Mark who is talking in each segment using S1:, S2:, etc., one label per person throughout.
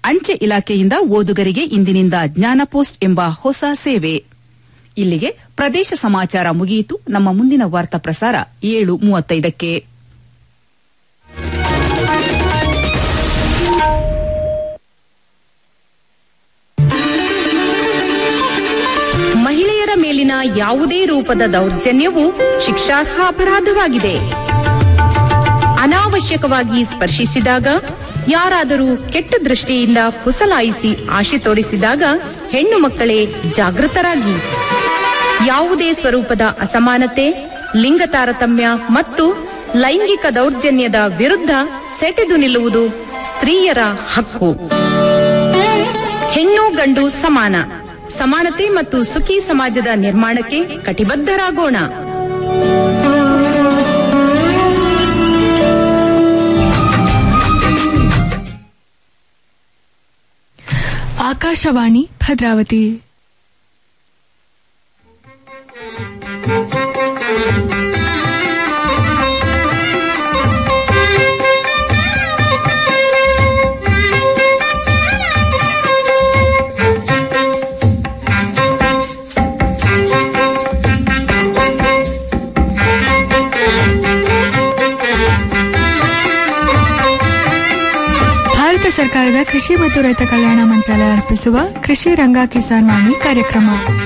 S1: ಅಂಚೆ ಇಲಾಖೆಯಿಂದ ಓದುಗರಿಗೆ ಇಂದಿನಿಂದ ಜ್ಞಾನ ಪೋಸ್ಟ್ ಎಂಬ ಹೊಸ ಸೇವೆ ಇಲ್ಲಿಗೆ ಪ್ರದೇಶ ಸಮಾಚಾರ ಮುಗಿಯಿತು ನಮ್ಮ ಮುಂದಿನ ವಾರ್ತಾ ಪ್ರಸಾರ ಏಳು ಮೂವತ್ತೈದಕ್ಕೆ
S2: ಮಹಿಳೆಯರ ಮೇಲಿನ ಯಾವುದೇ ರೂಪದ ದೌರ್ಜನ್ಯವು ಶಿಕ್ಷಾರ್ಹ ಅಪರಾಧವಾಗಿದೆ ಅನಾವಶ್ಯಕವಾಗಿ ಸ್ಪರ್ಶಿಸಿದಾಗ ಯಾರಾದರೂ ಕೆಟ್ಟ ದೃಷ್ಟಿಯಿಂದ ಪುಸಲಾಯಿಸಿ ಆಶೆ ತೋರಿಸಿದಾಗ ಹೆಣ್ಣು ಮಕ್ಕಳೇ ಜಾಗೃತರಾಗಿ ಯಾವುದೇ ಸ್ವರೂಪದ ಅಸಮಾನತೆ ಲಿಂಗ ತಾರತಮ್ಯ ಮತ್ತು ಲೈಂಗಿಕ ದೌರ್ಜನ್ಯದ ವಿರುದ್ಧ ಸೆಟೆದು ನಿಲ್ಲುವುದು ಸ್ತ್ರೀಯರ ಹಕ್ಕು ಹೆಣ್ಣು ಗಂಡು ಸಮಾನ ಸಮಾನತೆ ಮತ್ತು ಸುಖಿ ಸಮಾಜದ ನಿರ್ಮಾಣಕ್ಕೆ ಕಟಿಬದ್ಧರಾಗೋಣ
S3: ಆಕಾಶವಾಣಿ ಭದ್ರಾವತಿ ಭಾರತ ಸರ್ಕಾರದ ಕೃಷಿ ಮತ್ತು ರೈತ ಕಲ್ಯಾಣ ಮಂತ್ರಾಲಯ ಅರ್ಪಿಸುವ ಕೃಷಿ ರಂಗ ಕಿಸಾನ್ ವಾಣಿ ಕಾರ್ಯಕ್ರಮ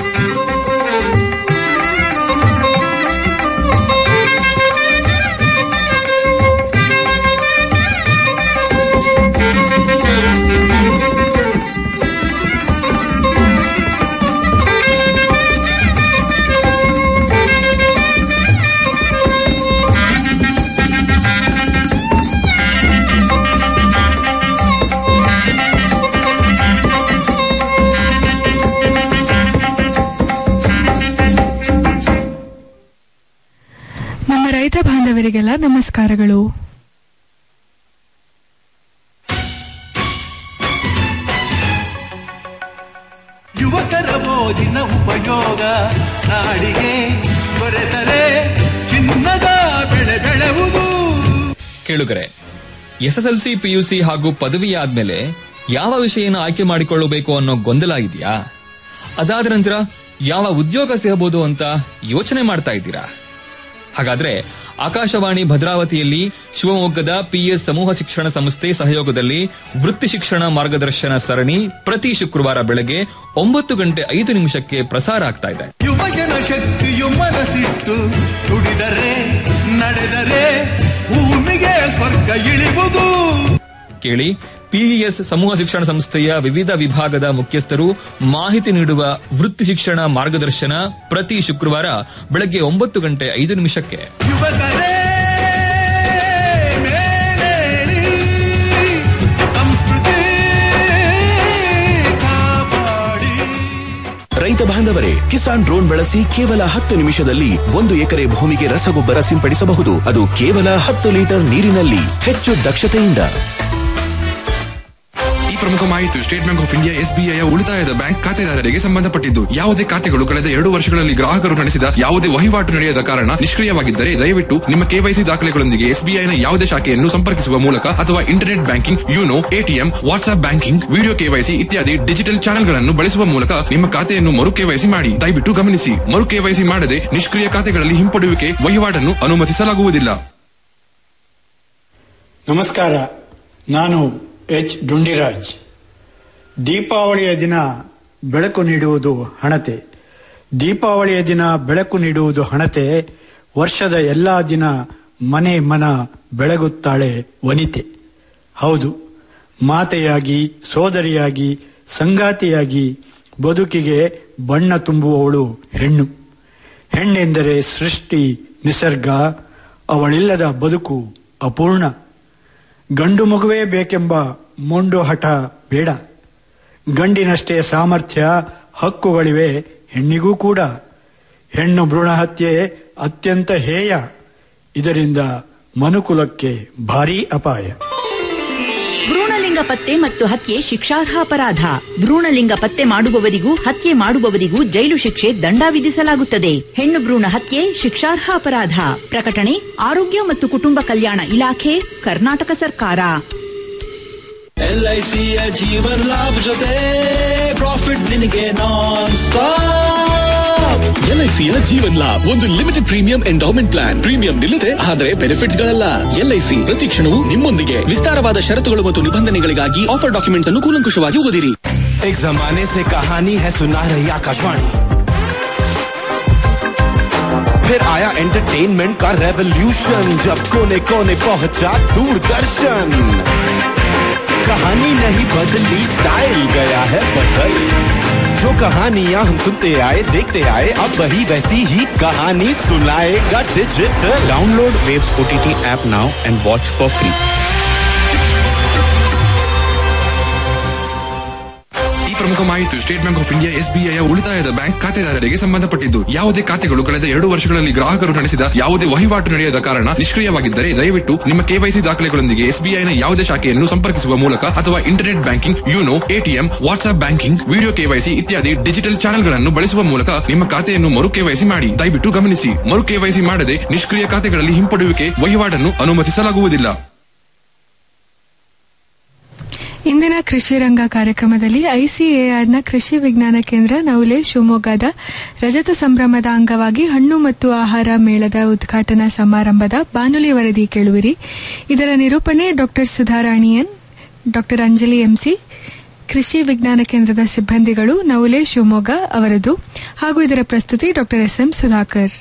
S3: ನಮ್ಮ ರೈತ ಬಾಂಧವರಿಗೆಲ್ಲ ನಮಸ್ಕಾರಗಳು
S4: ಯುವಕರ ಓದಿನ ಉಪಯೋಗ ನಾಡಿಗೆ ದೊರೆತರೆ ಚಿನ್ನದ ಬೆಳೆ ಬೆಳೆವುದು
S5: ಕೇಳುಗರೆ ಎಸ್ಎಸ್ಎಲ್ಸಿ ಪಿಯುಸಿ ಹಾಗೂ ಪದವಿ ಆದ್ಮೇಲೆ ಯಾವ ವಿಷಯನ ಆಯ್ಕೆ ಮಾಡಿಕೊಳ್ಳಬೇಕು ಅನ್ನೋ ಗೊಂದಲ ಇದೆಯಾ ಅದಾದ ನಂತರ ಯಾವ ಉದ್ಯೋಗ ಸಿಗಬಹುದು ಅಂತ ಯೋಚನೆ ಮಾಡ್ತಾ ಇದ್ದೀರಾ ಹಾಗಾದ್ರೆ ಆಕಾಶವಾಣಿ ಭದ್ರಾವತಿಯಲ್ಲಿ ಶಿವಮೊಗ್ಗದ ಪಿಎಸ್ ಸಮೂಹ ಶಿಕ್ಷಣ ಸಂಸ್ಥೆ ಸಹಯೋಗದಲ್ಲಿ ವೃತ್ತಿ ಶಿಕ್ಷಣ ಮಾರ್ಗದರ್ಶನ ಸರಣಿ ಪ್ರತಿ ಶುಕ್ರವಾರ ಬೆಳಗ್ಗೆ ಒಂಬತ್ತು ಗಂಟೆ ಐದು ನಿಮಿಷಕ್ಕೆ ಪ್ರಸಾರ ಆಗ್ತಾ ಇದೆ
S4: ಯುವಜನ ಶಕ್ತಿಯು ಮನಸ್ಸಿಟ್ಟು ದುಡಿದರೆ ನಡೆದರೆ ಭೂಮಿಗೆ ಸ್ವರ್ಗ ಇಳಿವುದು
S5: ಕೇಳಿ ಪಿಇಎಸ್ ಸಮೂಹ ಶಿಕ್ಷಣ ಸಂಸ್ಥೆಯ ವಿವಿಧ ವಿಭಾಗದ ಮುಖ್ಯಸ್ಥರು ಮಾಹಿತಿ ನೀಡುವ ವೃತ್ತಿ ಶಿಕ್ಷಣ ಮಾರ್ಗದರ್ಶನ ಪ್ರತಿ ಶುಕ್ರವಾರ ಬೆಳಗ್ಗೆ ಒಂಬತ್ತು ಗಂಟೆ ಐದು ನಿಮಿಷಕ್ಕೆ
S4: ಯುವಕರೇ ಮೇಲೇಳಿ ಸಂಸ್ಕೃತಿ ಕಾಪಾಡಿ
S6: ರೈತ ಬಾಂಧವರೇ ಕಿಸಾನ್ ಡ್ರೋನ್ ಬಳಸಿ ಕೇವಲ ಹತ್ತು ನಿಮಿಷದಲ್ಲಿ ಒಂದು ಎಕರೆ ಭೂಮಿಗೆ ರಸಗೊಬ್ಬರ ಸಿಂಪಡಿಸಬಹುದು ಅದು ಕೇವಲ ಹತ್ತು ಲೀಟರ್ ನೀರಿನಲ್ಲಿ ಹೆಚ್ಚು ದಕ್ಷತೆಯಿಂದ
S7: ಈ ಪ್ರಮುಖ ಮಾಹಿತಿ State Bank of India SBI ಉಳಿತಾಯದ ಬ್ಯಾಂಕ್ ಖಾತೆದಾರರಿಗೆ ಸಂಬಂಧಪಟ್ಟಿದ್ದು ಯಾವುದೇ ಖಾತೆಗಳು ಕಳೆದ ಎರಡು ವರ್ಷಗಳಲ್ಲಿ ಗ್ರಾಹಕರು ನಡೆಸಿದ ಯಾವುದೇ ವಹಿವಾಟು ನಡೆಯದ ಕಾರಣ ನಿಷ್ಕ್ರಿಯವಾಗಿದ್ದರೆ ದಯವಿಟ್ಟು ನಿಮ್ಮ ಕೆವೈಸಿ ದಾಖಲೆಗಳೊಂದಿಗೆ ಎಸ್ಬಿಐನ ಯಾವುದೇ ಶಾಖೆಯನ್ನು ಸಂಪರ್ಕಿಸುವ ಮೂಲಕ ಅಥವಾ internet banking YONO ATM WhatsApp banking video KYC ಇತ್ಯಾದಿ ಡಿಜಿಟಲ್ ಚಾನೆಲ್ಗಳನ್ನು ಬಳಸುವ ಮೂಲಕ ನಿಮ್ಮ ಖಾತೆಯನ್ನು ಮರು ಕೆವೈಸಿ ಮಾಡಿ ದಯವಿಟ್ಟು ಗಮನಿಸಿ ಮರು ಕೆವೈಸಿ ಮಾಡದೆ ನಿಷ್ಕ್ರಿಯ ಖಾತೆಗಳಲ್ಲಿ ಹಿಂಪಡೆಯುವಿಕೆ ವಹಿವಾಟನ್ನು ಅನುಮತಿಸಲಾಗುವುದಿಲ್ಲ
S8: ನಮಸ್ಕಾರ ನಾನು ಎಚ್ ಡುಂಡಿರಾಜ್ ದೀಪಾವಳಿಯ ದಿನ ಬೆಳಕು ನೀಡುವುದು ಹಣತೆ ದೀಪಾವಳಿಯ ದಿನ ಬೆಳಕು ನೀಡುವುದು ಹಣತೆ ವರ್ಷದ ಎಲ್ಲಾ ದಿನ ಮನೆ ಮನ ಬೆಳಗುತ್ತಾಳೆ ವನಿತೆ ಹೌದು ಮಾತೆಯಾಗಿ ಸೋದರಿಯಾಗಿ ಸಂಗಾತಿಯಾಗಿ ಬದುಕಿಗೆ ಬಣ್ಣ ತುಂಬುವವಳು ಹೆಣ್ಣು ಹೆಣ್ಣೆಂದರೆ ಸೃಷ್ಟಿ ನಿಸರ್ಗ ಅವಳಿಲ್ಲದ ಬದುಕು ಅಪೂರ್ಣ ಗಂಡು ಮಗುವೇ ಬೇಕೆಂಬ ಮೊಂಡು ಹಠ ಬೇಡ ಗಂಡಿನಷ್ಟೇ ಸಾಮರ್ಥ್ಯ ಹಕ್ಕುಗಳಿವೆ ಹೆಣ್ಣಿಗೂ ಕೂಡ ಹೆಣ್ಣು ಭ್ರೂಣ ಹತ್ಯೆ ಅತ್ಯಂತ ಹೇಯ ಇದರಿಂದ ಮನುಕುಲಕ್ಕೆ ಭಾರೀ ಅಪಾಯ
S9: ಭ್ರೂಣಲಿಂಗ ಪತ್ತೆ ಮತ್ತು ಹತ್ಯೆ ಶಿಕ್ಷಾರ್ಹ ಅಪರಾಧ ಭ್ರೂಣಲಿಂಗ ಪತ್ತೆ ಮಾಡುವವರಿಗೂ ಹತ್ಯೆ ಮಾಡುವವರಿಗೂ ಜೈಲು ಶಿಕ್ಷೆ ದಂಡ ವಿಧಿಸಲಾಗುತ್ತದೆ ಹೆಣ್ಣು ಭ್ರೂಣ ಹತ್ಯೆ ಶಿಕ್ಷಾರ್ಹ ಅಪರಾಧ ಪ್ರಕಟಣೆ ಆರೋಗ್ಯ ಮತ್ತು ಕುಟುಂಬ ಕಲ್ಯಾಣ ಇಲಾಖೆ ಕರ್ನಾಟಕ ಸರ್ಕಾರ
S10: ಎಲ್ಐಸಿಯ ಜೀವನ ಲಾಭ ಜೊತೆ ಪ್ರಾಫಿಟ್ ನಿನಗೆ ನಾನ್ ಸ್ಟಾಪ್
S6: ಎಲ್ಐಸಿಯ ಜೀವನ್ ಲಾಭ್ ಒಂದು limited premium endowment plan premium ನಿಲ್ಲದೆ ಆದರೆ ಬೆನಿಫಿಟ್ಸ್ ಗಳಲ್ಲ ಎಲ್ಐಸಿ ಪ್ರತಿ ಕ್ಷಣವೂ ನಿಮ್ಮೊಂದಿಗೆ ವಿಸ್ತಾರವಾದ ಷರತ್ತುಗಳು ಮತ್ತು ನಿಬಂಧನೆಗಳಿಗಾಗಿ ಆಫರ್ ಡಾಕ್ಯುಮೆಂಟ್ ಅನ್ನು ಕೂಲಂಕುಷವಾಗಿ ಓದಿರಿ
S10: एक जमाने से कहानी है सुना रही आकाशवाणी फिर आया एंटरटेनमेंट का रेवोल्यूशन जब कोने कोने पहुंचा दूरदर्शन कहानी नहीं बदली स्टाइल गया है बदल जो कहानियां हम सुनते आए देखते आए अब वही वैसी ही कहानी सुनाएगा digital
S11: Download Waves OTT app now and watch for free.
S7: ಈ ಪ್ರಮುಖ ಮಾಹಿತಿ State Bank of India SBI ಉಳಿತಾಯದ ಬ್ಯಾಂಕ್ ಖಾತೆದಾರರಿಗೆ ಸಂಬಂಧಪಟ್ಟಿದ್ದು ಯಾವುದೇ ಖಾತೆಗಳು ಕಳೆದ ಎರಡು ವರ್ಷಗಳಲ್ಲಿ ಗ್ರಾಹಕರು ನಡೆಸಿದ ಯಾವುದೇ ವಹಿವಾಟು ನಡೆಯದ ಕಾರಣ ನಿಷ್ಕ್ರಿಯವಾಗಿದ್ದರೆ ದಯವಿಟ್ಟು ನಿಮ್ಮ ಕೆವೈಸಿ ದಾಖಲೆಗಳೊಂದಿಗೆ ಎಸ್ಬಿಐನ ಯಾವುದೇ ಶಾಖೆಯನ್ನು ಸಂಪರ್ಕಿಸುವ ಮೂಲಕ ಅಥವಾ internet banking YONO ATM WhatsApp banking video KYC ಇತ್ಯಾದಿ ಡಿಜಿಟಲ್ ಚಾನೆಲ್ಗಳನ್ನು ಬಳಸುವ ಮೂಲಕ ನಿಮ್ಮ ಖಾತೆಯನ್ನು ಮರು ಕೆವೈಸಿ ಮಾಡಿ ದಯವಿಟ್ಟು ಗಮನಿಸಿ ಮರು ಕೆವೈಸಿ ಮಾಡದೆ ನಿಷ್ಕ್ರಿಯ ಖಾತೆಗಳಲ್ಲಿ ಹಿಂಪಡೆಯುವಿಕೆ ವಹಿವಾಟನ್ನು ಅನುಮತಿಸಲಾಗುವುದಿಲ್ಲ
S3: ಇಂದಿನ ಕೃಷಿ ರಂಗ ಕಾರ್ಯಕ್ರಮದಲ್ಲಿ ಐಸಿಎಆರ್ನ ಕೃಷಿ ವಿಜ್ಞಾನ ಕೇಂದ್ರ ನವಲೆ ಶಿವಮೊಗ್ಗದ ರಜತ ಸಂಭ್ರಮದ ಅಂಗವಾಗಿ ಹಣ್ಣು ಮತ್ತು ಆಹಾರ ಮೇಳದ ಉದ್ಘಾಟನಾ ಸಮಾರಂಭದ ಬಾನುಲಿ ವರದಿ ಕೇಳುವಿರಿ ಇದರ ನಿರೂಪಣೆ ಡಾಕ್ಟರ್ ಸುಧಾರಾಣಿಯನ್ ಡಾಕ್ಟರ್ ಅಂಜಲಿ ಎಂಸಿ ಕೃಷಿ ವಿಜ್ಞಾನ ಕೇಂದ್ರದ ಸಿಬ್ಬಂದಿಗಳು ನವಲೆ ಶಿವಮೊಗ್ಗ ಅವರದು ಹಾಗೂ ಇದರ ಪ್ರಸ್ತುತಿ ಡಾಕ್ಟರ್ ಎಸ್ ಎಂ ಸುಧಾಕರ್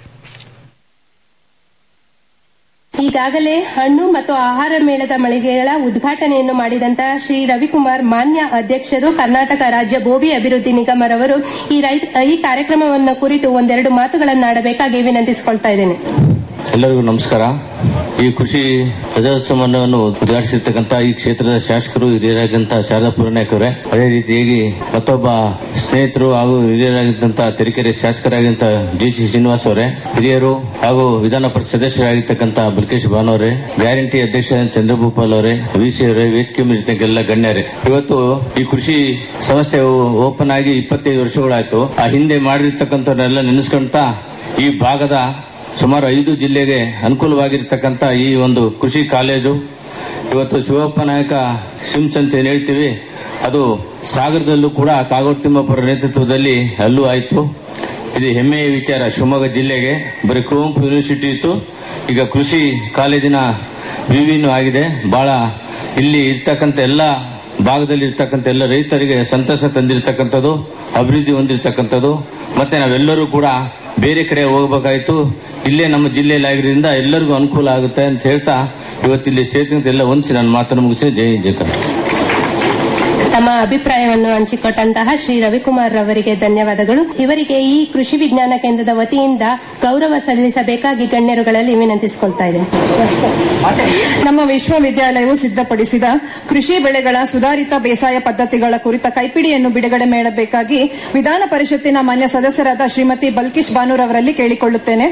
S12: ಈಗಾಗಲೇ ಹಣ್ಣು ಮತ್ತು ಆಹಾರ ಮೇಳದ ಮಳಿಗೆಗಳ ಉದ್ಘಾಟನೆಯನ್ನು ಮಾಡಿದಂತ ಶ್ರೀ ರವಿಕುಮಾರ್ ಮಾನ್ಯ ಅಧ್ಯಕ್ಷರು ಕರ್ನಾಟಕ ರಾಜ್ಯ ಬೋಬಿ ಅಭಿವೃದ್ಧಿ ನಿಗಮರವರು ಈ ರೈ- ಈ ಕಾರ್ಯಕ್ರಮವನ್ನು ಕುರಿತು ಒಂದೆರಡು ಮಾತುಗಳನ್ನಾಡಬೇಕಾಗಿ ವಿನಂತಿಸಿಕೊಳ್ತಾ ಇದ್ದೇನೆ
S13: ಎಲ್ಲರಿಗೂ ನಮಸ್ಕಾರ ಈ ಕೃಷಿ ರಜೋತ್ಸವವನ್ನು ಉದ್ಘಾಟಿಸಿರ್ತಕ್ಕಂಥ ಈ ಕ್ಷೇತ್ರದ ಶಾಸಕರು ಹಿರಿಯರಾಗಿದ್ದಂಥ ಶಾರದಾ ಪೂರ್ಣಾಯಕ್ ಅವರೇ ಅದೇ ರೀತಿಯಾಗಿ ಮತ್ತೊಬ್ಬ ಸ್ನೇಹಿತರು ಹಾಗೂ ಹಿರಿಯರಾಗಿದ್ದಂಥ ತರೀಕೆರೆ ಶಾಸಕರಾಗಿದ್ದಂಥ ಜಿ ಸಿ ಶ್ರೀನಿವಾಸ್ ಅವರೇ ಹಿರಿಯರು ಹಾಗೂ ವಿಧಾನ ಪರಿಷತ್ ಸದಸ್ಯರಾಗಿರ್ತಕ್ಕಂಥ ಬಲ್ಕೇಶ್ ಬಾನು ಅವರೇ ಗ್ಯಾರಂಟಿ ಅಧ್ಯಕ್ಷ ಚಂದ್ರಭೂಪಾಲ್ ಅವರೇ ವಿ ಸಿ ಅವರೇ ವೇದಿಕೆ ಮೇಲಿರ್ತಕ್ಕ ಎಲ್ಲ ಗಣ್ಯರೇ ಇವತ್ತು ಈ ಕೃಷಿ ಸಂಸ್ಥೆ ಓಪನ್ ಆಗಿ ಇಪ್ಪತ್ತೈದು ವರ್ಷಗಳಾಯ್ತು ಆ ಹಿಂದೆ ಮಾಡಿರ್ತಕ್ಕಂಥವ್ರನ್ನೆಲ್ಲ ನೆನೆಸ್ಕೊಂತ ಈ ಭಾಗದ ಸುಮಾರು ಐದು ಜಿಲ್ಲೆಗೆ ಅನುಕೂಲವಾಗಿರ್ತಕ್ಕಂಥ ಈ ಒಂದು ಕೃಷಿ ಕಾಲೇಜು ಇವತ್ತು ಶಿವಪ್ಪ ನಾಯಕ ಸಿಮ್ಸ್ ಅಂತ ಏನ್ ಹೇಳ್ತೀವಿ ಅದು ಸಾಗರದಲ್ಲೂ ಕೂಡ ಕಾಗೋಡು ತಿಮ್ಮಪ್ಪರ ನೇತೃತ್ವದಲ್ಲಿ ಅಲ್ಲೂ ಆಯಿತು ಇದು ಹೆಮ್ಮೆಯ ವಿಚಾರ ಶಿವಮೊಗ್ಗ ಜಿಲ್ಲೆಗೆ ಬರೀ ಕುವೆಂಪು ಯೂನಿವರ್ಸಿಟಿ ಇತ್ತು ಈಗ ಕೃಷಿ ಕಾಲೇಜಿನ ವಿವಿನೂ ಆಗಿದೆ ಬಹಳ ಇಲ್ಲಿ ಇರ್ತಕ್ಕಂಥ ಎಲ್ಲ ಭಾಗದಲ್ಲಿ ಇರ್ತಕ್ಕಂಥ ಎಲ್ಲ ರೈತರಿಗೆ ಸಂತಸ ತಂದಿರತಕ್ಕಂಥದ್ದು ಅಭಿವೃದ್ಧಿ ಹೊಂದಿರತಕ್ಕಂಥದ್ದು ಮತ್ತೆ ನಾವೆಲ್ಲರೂ ಕೂಡ ಬೇರೆ ಕಡೆ ಹೋಗಬೇಕಾಯ್ತು ಇಲ್ಲೇ ನಮ್ಮ ಜಿಲ್ಲೆಯಲ್ಲಿ ಆಗಿರೋದ್ರಿಂದ ಎಲ್ಲರಿಗೂ ಅನುಕೂಲ ಆಗುತ್ತೆ ಅಂತ ಹೇಳ್ತಾ ಇವತ್ತಿಲ್ಲಿ ಸೇರಿದಂತೆ ಎಲ್ಲ ಹೊಂದಿಸಿ ನಾನು ಮಾತನ್ನು ಮುಗಿಸಿ ಜೈ ಜಯಕರ್
S12: ತಮ್ಮ ಅಭಿಪ್ರಾಯವನ್ನು ಹಂಚಿಕೊಟ್ಟಂತಹ ಶ್ರೀ ರವಿಕುಮಾರ್ ರವರಿಗೆ ಧನ್ಯವಾದಗಳು ಇವರಿಗೆ ಈ ಕೃಷಿ ವಿಜ್ಞಾನ ಕೇಂದ್ರದ ವತಿಯಿಂದ ಗೌರವ ಸಲ್ಲಿಸಬೇಕಾಗಿ ಗಣ್ಯರುಗಳಲ್ಲಿ ವಿನಂತಿಸಿಕೊಳ್ತಾ ಇದ್ದೇನೆ
S14: ನಮ್ಮ ವಿಶ್ವವಿದ್ಯಾಲಯವು ಸಿದ್ಧಪಡಿಸಿದ ಕೃಷಿ ಬೆಳೆಗಳ ಸುಧಾರಿತ ಬೇಸಾಯ ಪದ್ಧತಿಗಳ ಕುರಿತ ಕೈಪಿಡಿಯನ್ನು ಬಿಡುಗಡೆ ಮಾಡಬೇಕಾಗಿ ವಿಧಾನ ಪರಿಷತ್ತಿನ ಮಾನ್ಯ ಸದಸ್ಯರಾದ ಶ್ರೀಮತಿ ಬಲ್ಕಿಶ್ ಬಾನೂರವರಲ್ಲಿ ಕೇಳಿಕೊಳ್ಳುತ್ತೇನೆ